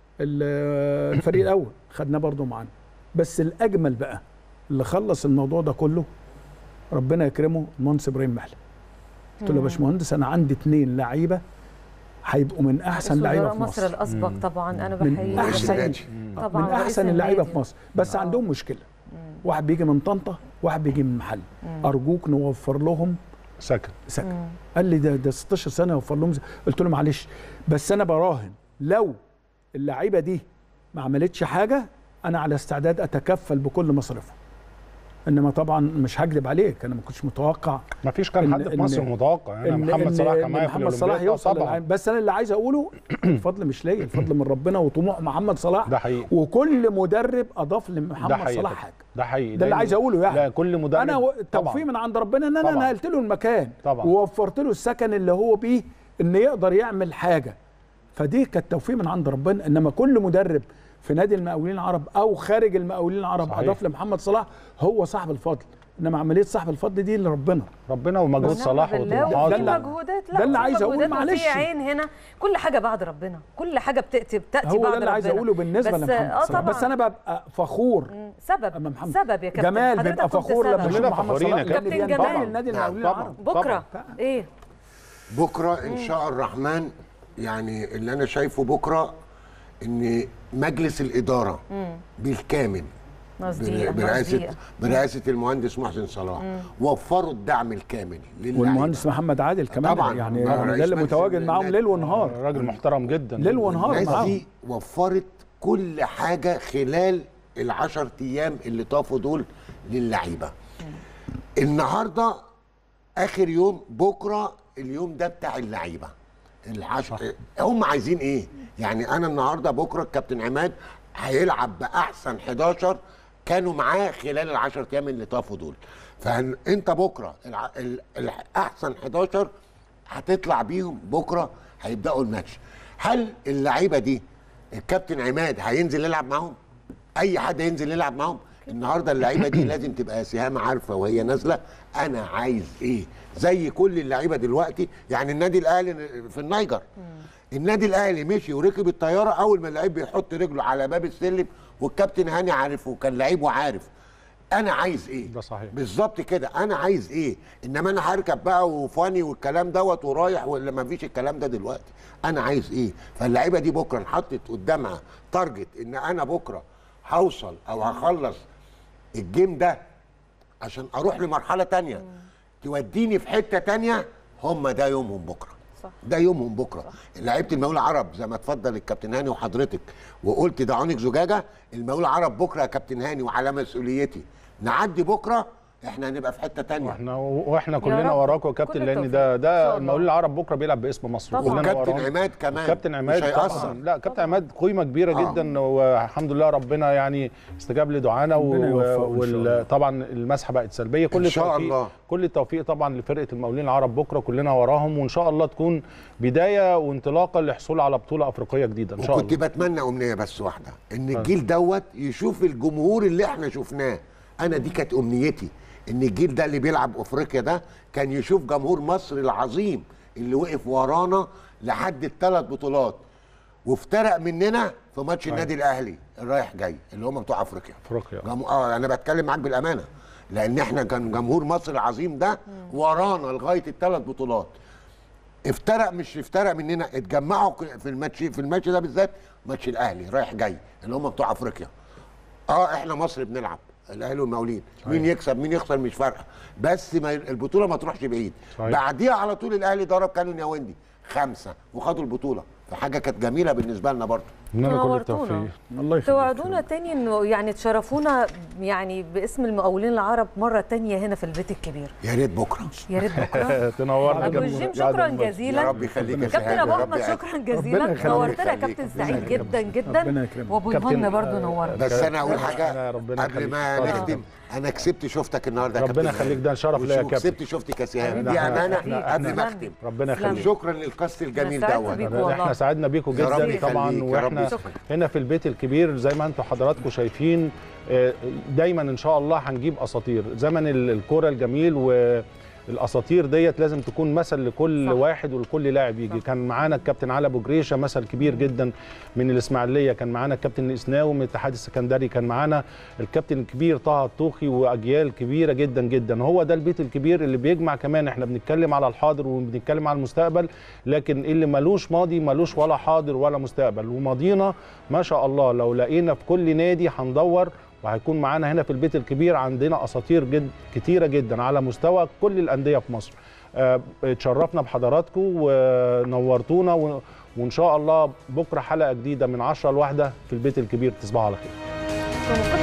ال- الفريق الاول خدناه برضو معانا بس الاجمل بقى اللي خلص الموضوع ده كله ربنا يكرمه المهندس ابراهيم محلى قلت له يا باشمهندس انا عندي اثنين لعيبه هيبقوا من احسن رئيس لعيبه وزراء في مصر مصر الاسبق طبعا انا من بحييه أحسن بحييه. نادي. طبعا من رئيس احسن اللعيبه النادي. في مصر بس آه. عندهم مشكله واحد بيجي من طنطا واحد بيجي من محل ارجوك نوفر لهم سكن سكن قال لي ده ده 16 سنه يوفر لهم ز- قلت له معلش بس انا براهن لو اللعيبه دي ما عملتش حاجه انا على استعداد اتكفل بكل مصاريفها انما طبعا مش هكذب عليك انا ما كنتش متوقع ما فيش كان إن- حد في إن- مصر متوقع يعني إن محمد إن- صلاح كان إن معايا في محمد صلاح الأولمبياد. يوصل طبعا للعالم بس انا اللي عايز اقوله الفضل مش ليا الفضل من ربنا وطموح محمد صلاح ده حقيقي وكل مدرب اضاف ده لمحمد حقيقي صلاح طبعاً. حاجه ده حقيقي ده اللي لأن- عايز اقوله يعني لا كل مدرب انا و- طبعاً. توفيق من عند ربنا ان انا طبعاً. نقلت له المكان طبعاً. ووفرت له السكن اللي هو بيه ان يقدر يعمل حاجه فدي كانت توفيق من عند ربنا انما كل مدرب في نادي المقاولين العرب او خارج المقاولين العرب صحيح. اضاف لمحمد صلاح هو صاحب الفضل انما عمليه صاحب الفضل دي لربنا ربنا ومجهود ونعم صلاح بالله وطموحات وفي ده اللي- مجهودات لا ده اللي في عايز أقول، مجهودات وفي معلش. عين هنا كل حاجه بعد ربنا كل حاجه بتاتي بتاتي هو بعد ده اللي عايز ربنا. اقوله بالنسبه بس لمحمد اه صلاح طبعا بس انا ببقى فخور مم، سبب أما محمد. سبب يا كابتن جمال حضرتك بيبقى كنت فخور لما سبب. يشوف كلنا محمد فخورين صلاح يا اللي كابتن بينتمي جمال. للنادي نعم، المقاولين طبعاً. العرب بكره ايه بكره ان شاء الرحمن يعني اللي انا شايفه بكره ان مجلس الاداره بالكامل مصديق برئاسه مصديق. برئاسه المهندس محسن صلاح وفروا الدعم الكامل للعيبة. والمهندس محمد عادل كمان طبعاً. يعني طبعاً. ده رئيس اللي مجلس متواجد معاهم النادي. ليل ونهار راجل محترم جدا ليل ونهار الناس معاهم دي وفرت كل حاجه خلال العشر ايام اللي طافوا دول للعيبه النهارده اخر يوم بكره اليوم ده بتاع اللعيبه العشر هم عايزين ايه يعني انا النهارده بكره الكابتن عماد هيلعب باحسن 11 كانوا معاه خلال العشر ايام اللي طافوا دول فانت بكره الع... ال... ال... احسن 11 هتطلع بيهم بكره هيبداوا الماتش هل اللعيبه دي الكابتن عماد هينزل يلعب معاهم اي حد ينزل يلعب معاهم النهارده اللعيبه دي لازم تبقى سهام عارفه وهي نازله انا عايز ايه زي كل اللعيبه دلوقتي يعني النادي الاهلي في النيجر النادي الاهلي مشي وركب الطياره اول ما اللعيب بيحط رجله على باب السلم والكابتن هاني عارف وكان لعيب وعارف انا عايز ايه ده صحيح. بالظبط كده انا عايز ايه انما انا هركب بقى وفاني والكلام دوت ورايح ولا ما فيش الكلام ده دلوقتي انا عايز ايه فاللعيبه دي بكره انحطت قدامها تارجت ان انا بكره هوصل او هخلص الجيم ده عشان اروح لمرحله تانية توديني في حته تانية هم ده يومهم بكره صح. ده يومهم بكره لعيبه المقاول العرب زي ما اتفضل الكابتن هاني وحضرتك وقلت ده عنق زجاجه المقاول العرب بكره يا كابتن هاني وعلى مسؤوليتي نعدي بكره احنا هنبقى في حته تانية واحنا واحنا كلنا رب. وراكم يا كابتن كل لان التوفيق. ده إن شاء ده الله. المقاولين العرب بكره بيلعب باسم مصر طبعاً. كلنا وكابتن وراهم. عماد كمان كابتن عماد مش هيأثر. طبعا لا كابتن عماد قيمه كبيره آه. جدا والحمد لله ربنا يعني استجاب لدعانا ربنا يوفقه إن شاء الله. وطبعا المسحه بقت سلبيه كل إن شاء التوفيق الله. كل التوفيق طبعا لفرقه المقاولين العرب بكره كلنا وراهم وان شاء الله تكون بدايه وانطلاقه للحصول على بطوله افريقيه جديده ان شاء وكنت الله بتمنى امنيه بس واحده ان الجيل دوت يشوف الجمهور اللي احنا شفناه انا دي كانت امنيتي ان الجيل ده اللي بيلعب افريقيا ده كان يشوف جمهور مصر العظيم اللي وقف ورانا لحد الثلاث بطولات وافترق مننا في ماتش النادي الاهلي الرايح جاي اللي هم بتوع افريقيا افريقيا جم... اه انا بتكلم معاك بالامانه لان احنا كان جمهور مصر العظيم ده ورانا لغايه الثلاث بطولات افترق مش افترق مننا اتجمعوا ك- في الماتش في الماتش ده بالذات ماتش الاهلي رايح جاي اللي هم بتوع افريقيا اه احنا مصر بنلعب الاهلي والمقاولين مين يكسب مين يخسر مش فارقه بس ما البطوله ما تروحش بعيد صحيح. بعديها على طول الاهلي ضرب كانون ياوندي خمسه وخدوا البطوله فحاجه كانت جميله بالنسبه لنا برضه إننا كل نورتونا. التوفيق الله يخليك توعدونا تاني انه يعني تشرفونا يعني باسم المقاولين العرب مره تانية هنا في البيت الكبير يا ريت بكره يا ريت بكره تنورنا ابو كابتن. الجيم يا عبد شكرا المجيد. جزيلا يا رب يخليك يا كابتن شهاب، ابو يا رب احمد يعزك. شكرا جزيلا يخليك. نورتنا يا يخليك. كابتن ربنا سعيد يكرمك. جدا جدا ربنا يكرمك. وابو كابتن، يهنا برضو آه، نورنا بس انا اقول أنا حاجه ربنا قبل يخليك. ما اتفضل. نختم انا كسبت شفتك النهارده يا ربنا كابتن يخليك، ده شرف ليا يا كابتن. كسبت شفتك يا سهام حبيبي. دي إحنا- امانه إحنا- قبل ما إحنا- اختم ربنا تسلم. يخليك شكرا للقصد الجميل أنا سعدت دوت بيك. والله. احنا سعدنا بيكم يا رب جدا طبعا يخليك، يا رب واحنا يخليك. هنا في البيت الكبير زي ما انتم حضراتكم شايفين آه، دايما ان شاء الله هنجيب اساطير زمن ال- الكوره الجميل والاساطير ديت لازم تكون مثل لكل صح. صح. واحد ولكل لاعب يجي صح. كان معانا الكابتن علي ابو جريشه مثل كبير جدا من الاسماعيليه كان معانا الكابتن الاسناوي من الاتحاد السكندري كان معانا الكابتن الكبير طه الطوخي واجيال كبيره جدا جدا هو ده البيت الكبير اللي بيجمع كمان احنا بنتكلم على الحاضر وبنتكلم على المستقبل لكن اللي ملوش ماضي ملوش ولا حاضر ولا مستقبل وماضينا ما شاء الله لو لقينا في كل نادي هندور وهيكون معانا هنا في البيت الكبير عندنا اساطير جد كتيره جدا على مستوى كل الانديه في مصر آه، اتشرفنا بحضراتكم ونورتونا و- وان شاء الله بكره حلقه جديده من 10 لواحده في البيت الكبير تصبحوا على خير المفروض